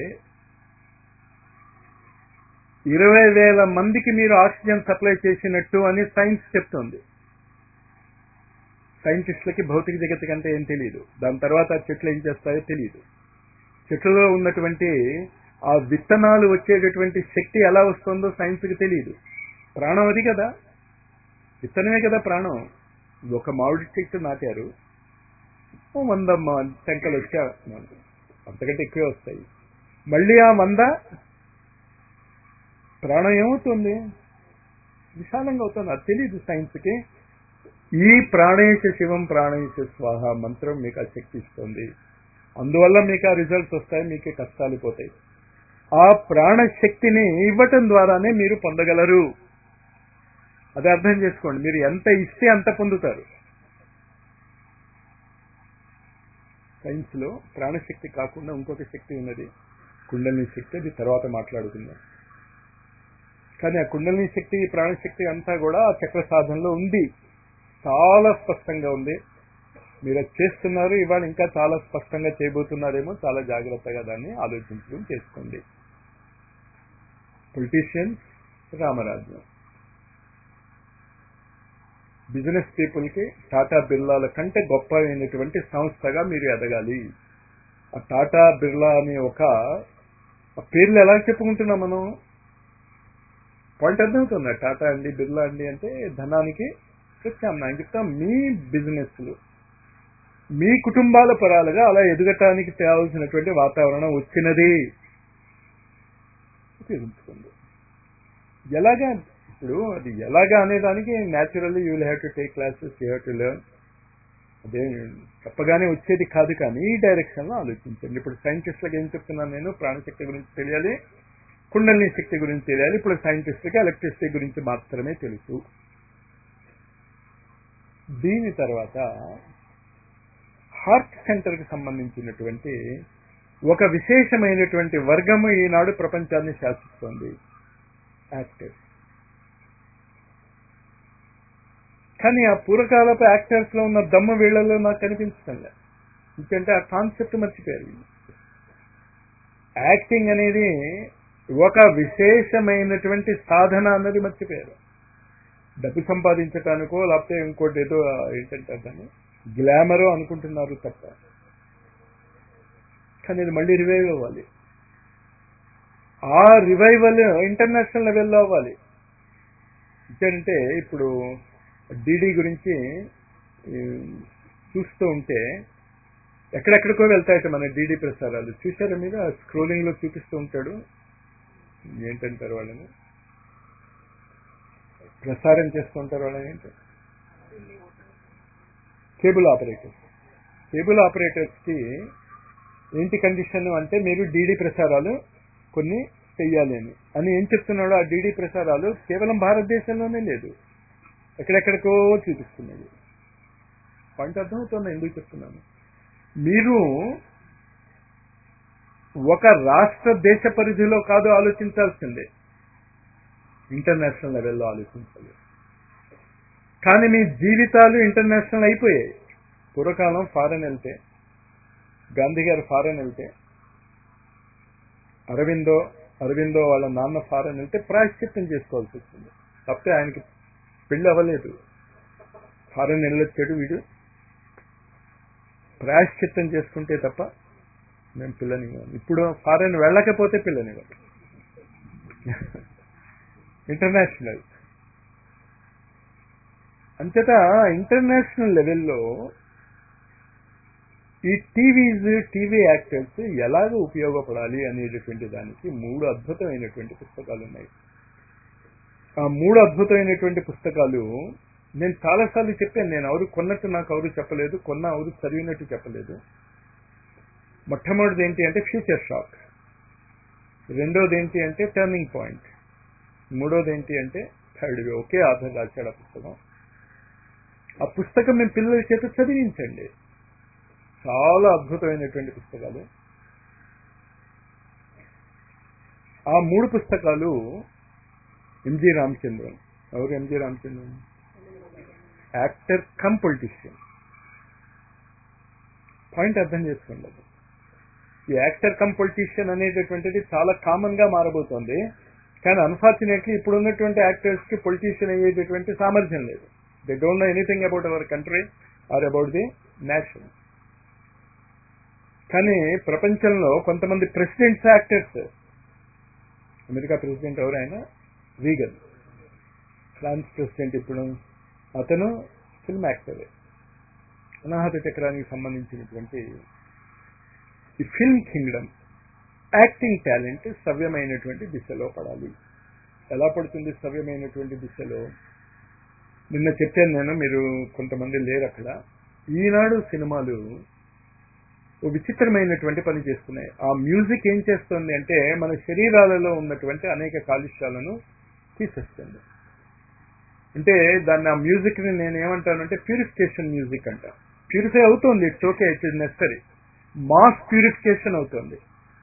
Speaker 1: ఇరవై వేల మందికి మీరు ఆక్సిజన్ సప్లై చేసినట్టు అని సైన్స్ చెప్తుంది సైంటిస్టులకి భౌతిక జగత్తు కంటే ఏం తెలియదు దాని తర్వాత ఆ చెట్లు ఏం చేస్తాయో తెలియదు చెట్లలో ఉన్నటువంటి ఆ విత్తనాలు వచ్చేటటువంటి శక్తి ఎలా వస్తుందో సైన్స్కి తెలియదు ప్రాణం అది కదా విత్తనమే కదా ప్రాణం ఒక మామిడి చెట్టు నాటారు ఓ వంద మా- టెంకలు వచ్చా అంతకంటే ఎక్కువే వస్తాయి మళ్ళీ ఆ వంద ప్రాణం ఏమవుతుంది విశాలంగా అవుతుంది అది తెలియదు సైన్స్కి ఈ ప్రాణేశ శివం ప్రాణేశ స్వాహ మంత్రం మీకు ఆ శక్తి ఇస్తుంది అందువల్ల మీకు ఆ రిజల్ట్స్ వస్తాయి మీకు కష్టాలు పోతాయి ఆ ప్రాణశక్తిని ఇవ్వటం ద్వారానే మీరు పొందగలరు అది అర్థం చేసుకోండి మీరు ఎంత ఇస్తే అంత పొందుతారు సైన్స్ లో ప్రాణశక్తి కాకుండా ఇంకొక శక్తి ఉన్నది కుండలిని శక్తి అది తర్వాత మాట్లాడుకుందాం కానీ ఆ కుండలిని శక్తి ప్రాణశక్తి అంతా కూడా ఆ చక్ర సాధనలో ఉంది చాలా స్పష్టంగా ఉంది మీరు అది చేస్తున్నారు ఇవాళ ఇంకా చాలా స్పష్టంగా చేయబోతున్నారేమో చాలా జాగ్రత్తగా దాన్ని ఆలోచించడం చేసుకోండి పొలిటీషియన్స్ రామరాజ్యం బిజినెస్ పీపుల్ కి టాటా బిర్లాల కంటే గొప్ప అయినటువంటి సంస్థగా మీరు ఎదగాలి ఆ టాటా బిర్లా అనే ఒక ఆ పేర్లు ఎలా చెప్పుకుంటున్నాం మనం పాయింట్ అర్థమవుతుందా టాటా అండి బిర్లా అండి అంటే ధనానికి ప్రత్యామ్నాయం చెప్తాం మీ బిజినెస్లు మీ కుటుంబాల పరాలుగా అలా ఎదగటానికి తేవాల్సినటువంటి వాతావరణం వచ్చినది ఉపయోగించుకోండి ఎలాగా ఇప్పుడు అది ఎలాగా అనేదానికి naturally you will have to take classes you have to learn అదే చెప్పగానే వచ్చేది కాదు కానీ ఈ డైరెక్షన్ లో ఆలోచించండి ఇప్పుడు సైంటిస్టులకు ఏం చెప్తున్నాను నేను ప్రాణశక్తి గురించి తెలియాలి కుండలిని శక్తి గురించి తెలియాలి ఇప్పుడు సైంటిస్టులకి ఎలక్ట్రిసిటీ గురించి మాత్రమే తెలుసు దీని తర్వాత హార్ట్ సెంటర్ కి సంబంధించినటువంటి ఒక విశేషమైనటువంటి వర్గము ఈనాడు ప్రపంచాన్ని శాసిస్తోంది యాక్టర్స్ కానీ ఆ పూర్వకాలపు యాక్టర్స్ లో ఉన్న దమ్ము వీళ్ళలో నాకు కనిపించడం లేదు ఎందుకంటే ఆ కాన్సెప్ట్ మర్చిపోయారు వీళ్ళు. యాక్టింగ్ అనేది ఒక విశేషమైనటువంటి సాధన అన్నది మర్చిపోయారు డబ్బు సంపాదించటానికో లేకపోతే ఇంకోటి ఏదో ఏంటంటే దాన్ని గ్లామరో అనుకుంటున్నారు తప్ప కానీ ఇది మళ్ళీ రివైవ్ అవ్వాలి ఆ రివైవల్ ఇంటర్నేషనల్ లెవెల్లో అవ్వాలి ఏంటంటే ఇప్పుడు డీడీ గురించి ఈ, చూస్తూ ఉంటే ఎక్కడెక్కడికో వెళ్తాయట మన డీడీ ప్రసారాలు చూసారా మీరు స్క్రోలింగ్ లో చూపిస్తూ ఉంటాడు ఏంటంటారు వాళ్ళని ప్రసారం చేస్తూ ఉంటారు వాళ్ళని ఏంటి కేబుల్ ఆపరేటర్స్ కేబుల్ ఆపరేటర్స్ కి ఏంటి కండిషన్ అంటే మీరు డీడీ ప్రసారాలు కొన్ని చెయ్యాలి అని అని ఏం చెప్తున్నాడు ఆ డీడీ ప్రసారాలు కేవలం భారతదేశంలోనే లేదు ఎక్కడెక్కడికో చూపిస్తున్నది పాయింట్ అర్థమవుతుంది ఎందుకు చెప్తున్నాను మీరు ఒక రాష్ట్ర దేశ పరిధిలో కాదు ఆలోచించాల్సిందే ఇంటర్నేషనల్ లెవెల్లో ఆలోచించాలి కానీ మీ జీవితాలు ఇంటర్నేషనల్ అయిపోయాయి పూర్వకాలం ఫారెన్ వెళ్తే గాంధీ గారు ఫారెన్ వెళ్తే అరవిందో అరవిందో వాళ్ళ నాన్న ఫారెన్ వెళ్తే ప్రాయశ్చిత్తం చేసుకోవాల్సి వచ్చింది తప్పితే ఆయనకి పెళ్లి అవ్వలేదు ఫారెన్ వెళ్ళొచ్చాడు వీడు ప్రాయశ్చిత్తం చేసుకుంటే తప్ప మేము పిల్లనివ్వం ఇప్పుడు ఫారెన్ వెళ్ళకపోతే పిల్లనివ్వం ఇంటర్నేషనల్ అంతటా ఇంటర్నేషనల్ లెవెల్లో ఈ టీవీస్ టీవీ యాక్టర్స్ ఎలాగ ఉపయోగపడాలి అనేటటువంటి దానికి మూడు అద్భుతమైనటువంటి పుస్తకాలు ఉన్నాయి ఆ మూడు అద్భుతమైనటువంటి పుస్తకాలు నేను చాలాసార్లు చెప్పాను నేను ఎవరు కొన్నట్టు నాకు ఎవరు చెప్పలేదు కొన్న ఎవరు చదివినట్టు చెప్పలేదు మొట్టమొదటిది ఏంటి అంటే ఫ్యూచర్ షాక్ రెండోది ఏంటి అంటే టర్నింగ్ పాయింట్ మూడోది ఏంటి అంటే థర్డ్ వే ఒకే ఆధార్ రాశాడు ఆ పుస్తకం ఆ పుస్తకం మేము పిల్లల చేత చదివించండి చాలా అద్భుతమైనటువంటి పుస్తకాలు ఆ మూడు పుస్తకాలు ఎంజి రామచంద్రన్ ఎవరు M G Ramachandran actor cum politician point అర్థం చేసుకోండి అది ఈ యాక్టర్ కమ్ పొలిటీషియన్ అనేటటువంటిది చాలా కామన్ గా మారబోతోంది కానీ అన్ఫార్చునేట్లీ ఇప్పుడు ఉన్నటువంటి యాక్టర్స్ కి పొలిటీషియన్ అయ్యేటటువంటి సామర్థ్యం లేదు they don't know anything about our country or about the nation కానీ ప్రపంచంలో కొంతమంది ప్రెసిడెంట్స్ యాక్టర్స్ అమెరికా ప్రెసిడెంట్ ఎవరు ఆయన రీగన్ ఫ్రాన్స్ ప్రెసిడెంట్ ఇప్పుడు అతను ఫిల్మ్ యాక్టర్ అనాహత చక్రానికి సంబంధించినటువంటి ఈ ఫిల్మ్ కింగ్డమ్ యాక్టింగ్ టాలెంట్ సవ్యమైనటువంటి దిశలో పడాలి ఎలా పడుతుంది సవ్యమైనటువంటి దిశలో నిన్న చెప్పాను నేను మీరు కొంతమంది లేరు అక్కడ ఈనాడు సినిమాలు ఓ విచిత్రమైనటువంటి పని చేస్తున్నాయి ఆ మ్యూజిక్ ఏం చేస్తుంది అంటే మన శరీరాలలో ఉన్నటువంటి అనేక కాలుష్యాలను తీసేస్తుంది అంటే దాన్ని ఆ మ్యూజిక్ ని నేను ఏమంటానంటే ప్యూరిఫికేషన్ మ్యూజిక్ అంట ప్యూరిఫై అవుతుంది it's okay it is necessary mass purification అవుతుంది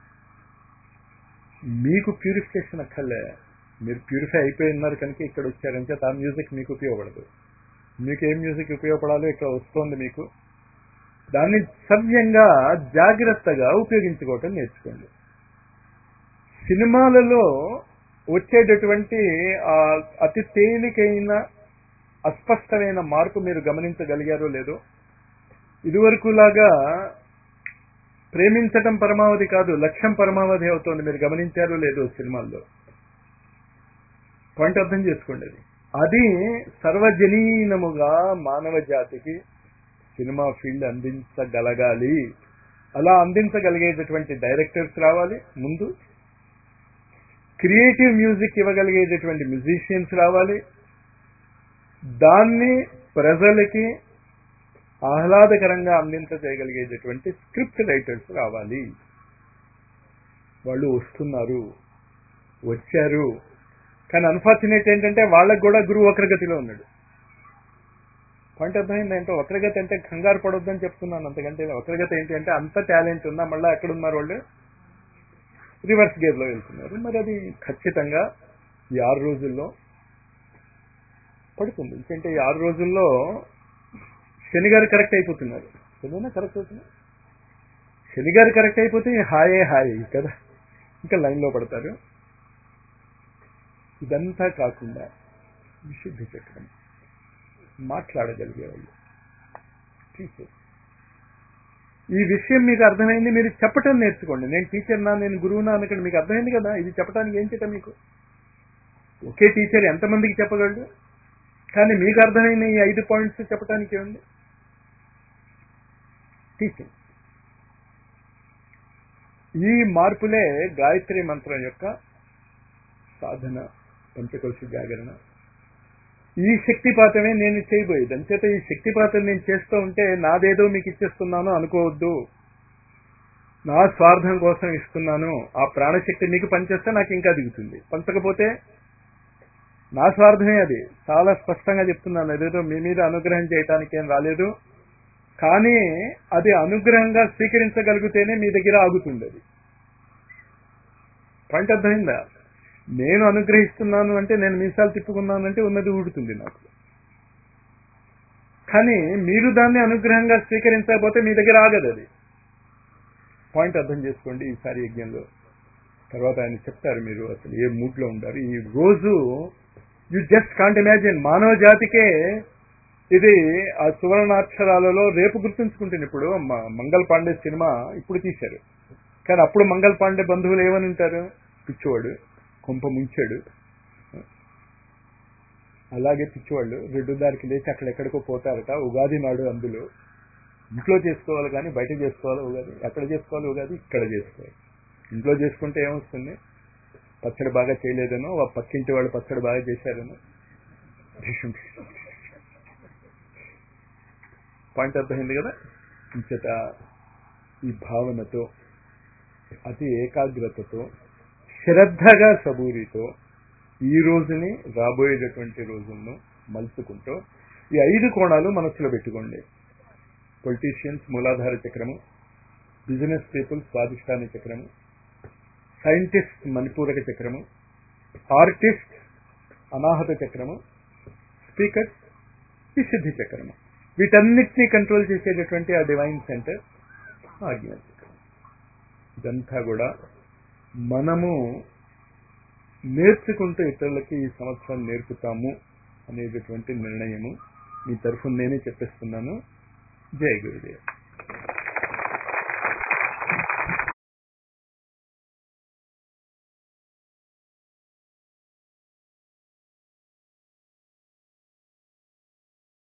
Speaker 1: మీకు ప్యూరిఫికేషన్ అక్కర్లే మీరు ప్యూరిఫై అయిపోయి ఉన్నారు కనుక ఇక్కడ వచ్చారంటే ఆ మ్యూజిక్ మీకు ఉపయోగపడదు మీకు ఏం మ్యూజిక్ ఉపయోగపడాలో ఇక్కడ వస్తుంది మీకు దాన్ని సవ్యంగా జాగ్రత్తగా ఉపయోగించుకోవటం నేర్చుకోండి సినిమాలలో వచ్చేటటువంటి ఆ అతి తేలికైన అస్పష్టమైన మార్పు మీరు గమనించగలిగారో లేదో ఇదివరకులాగా ప్రేమించటం పరమావధి కాదు లక్ష్యం పరమావధి అవుతోంది మీరు గమనించారో లేదో సినిమాల్లో పాయింట్ అర్థం చేసుకోండి అది అది సర్వజనీనముగా మానవ జాతికి సినిమా ఫీల్డ్ అందించగలగాలి అలా అందించగలిగేటటువంటి డైరెక్టర్స్ రావాలి ముందు క్రియేటివ్ మ్యూజిక్ ఇవ్వగలిగేటటువంటి మ్యూజిషియన్స్ రావాలి దాన్ని ప్రజలకి ఆహ్లాదకరంగా అందించజేయగలిగేటటువంటి స్క్రిప్ట్ రైటర్స్ రావాలి వాళ్ళు వస్తున్నారు వచ్చారు కానీ అన్ఫార్చునేట్ ఏంటంటే వాళ్ళకు కూడా గురువు వక్రగతిలో ఉన్నాడు పాయింట్ అర్థమైందంటే వక్రగతి అంటే కంగారు పడొద్దని చెప్తున్నాను అంతకంటే వక్రగతి ఏంటి అంటే అంత టాలెంట్ ఉన్నా మళ్ళీ ఎక్కడున్నారు వాళ్ళు రివర్స్ గేర్ లో వెళ్తున్నారు మరి అది ఖచ్చితంగా ఈ ఆరు రోజుల్లో పడుతుంది ఎందుకంటే ఈ ఆరు రోజుల్లో శని గారు కరెక్ట్ అయిపోతున్నారు శనినా కరెక్ట్ అవుతున్నారు శని గారు కరెక్ట్ అయిపోతే హాయే హాయ్ కదా ఇంకా లైన్లో పడతారు ఇదంతా కాకుండా విశుద్ధి చక్రం మాట్లాడగలిగేవాళ్ళు టీచర్ ఈ విషయం మీకు అర్థమైంది మీరు చెప్పటం నేర్చుకోండి నేను టీచర్నా నేను గురువునా అనకండి మీకు అర్థమైంది కదా ఇది చెప్పడానికి ఏం చేయటం మీకు ఒకే టీచర్ ఎంతమందికి చెప్పగలడు కానీ మీకు అర్థమైన ఈ ఐదు పాయింట్స్ చెప్పడానికి ఏముంది టీచింగ్ ఈ మార్పులే గాయత్రి మంత్రం యొక్క సాధన పంచకోశ జాగరణ ఈ శక్తిపాతమే నేను చేయబోయేది అంచేత ఈ శక్తిపాతం నేను చేస్తూ ఉంటే నాదేదో మీకు ఇచ్చేస్తున్నాను అనుకోవద్దు నా స్వార్థం కోసం ఇస్తున్నాను ఆ ప్రాణశక్తి మీకు పనిచేస్తే నాకు ఇంకా దిగుతుంది పంచకపోతే నా స్వార్థమే అది చాలా స్పష్టంగా చెప్తున్నాను అదేదో మీ మీద అనుగ్రహం చేయటానికి ఏం రాలేదు కానీ అది అనుగ్రహంగా స్వీకరించగలిగితేనే మీ దగ్గర ఆగుతుంది అది పాయింట్ అర్థమైందా నేను అనుగ్రహిస్తున్నాను అంటే నేను మీసాలు తిప్పుకున్నాను అంటే ఉన్నది ఊడుతుంది నాకు కానీ మీరు దాన్ని అనుగ్రహంగా స్వీకరించకపోతే మీ దగ్గర ఆగదు అది పాయింట్ అర్థం చేసుకోండి ఈసారి యజ్ఞంలో తర్వాత ఆయన చెప్తారు మీరు అసలు ఏ మూడ్ లో ఉంటారు ఈ రోజు యు జస్ట్ కాంట్ ఇమాజిన్ మానవ జాతికే ఇది ఆ సువర్ణాక్షరాలలో రేపు గుర్తుంచుకుంటుంది ఇప్పుడు మ- మంగళ్ పాండే సినిమా ఇప్పుడు తీశారు కానీ అప్పుడు మంగళ్ పాండే బంధువులు ఏమని ఉంటారు పిచ్చివాడు కొంప ముంచాడు అలాగే పిచ్చివాళ్ళు రెడ్డు దారికి లేచి అక్కడ ఎక్కడికో పోతారట ఉగాది నాడు అందులో ఇంట్లో చేసుకోవాలి కానీ బయట చేసుకోవాలి ఉగాది ఎక్కడ చేసుకోవాలి ఉగాది ఇక్కడ చేసుకోవాలి ఇంట్లో చేసుకుంటే ఏమొస్తుంది పచ్చడి బాగా చేయలేదనో ఆ పక్కింటి వాళ్ళు పచ్చడి బాగా చేశారనో పాయింట్ అర్థమైంది కదా ఇంచేత ఈ భావనతో అతి ఏకాగ్రతతో శ్రద్ధగా సబూరితో ఈ రోజుని రాబోయేటటువంటి రోజులను మలుచుకుంటూ ఈ ఐదు కోణాలు మనస్సులో పెట్టుకోండి పొలిటీషియన్స్ మూలాధార చక్రము బిజినెస్ పీపుల్ స్వాధిష్టాన చక్రము సైంటిస్ట్ మణిపూరక చక్రము ఆర్టిస్ట్ అనాహత చక్రము స్పీకర్స్ విశుద్ధి చక్రము వీటన్నిటినీ కంట్రోల్ చేసేటటువంటి ఆ డివైన్ సెంటర్ ఆజ్ఞ చక్రం ఇదంతా కూడా మనము నేర్చుకుంటూ ఇతరులకి ఈ సంవత్సరం నేర్పుతాము అనేటటువంటి నిర్ణయము మీ తరఫున నేనే చెప్పేస్తున్నాను జై గురుదేవ్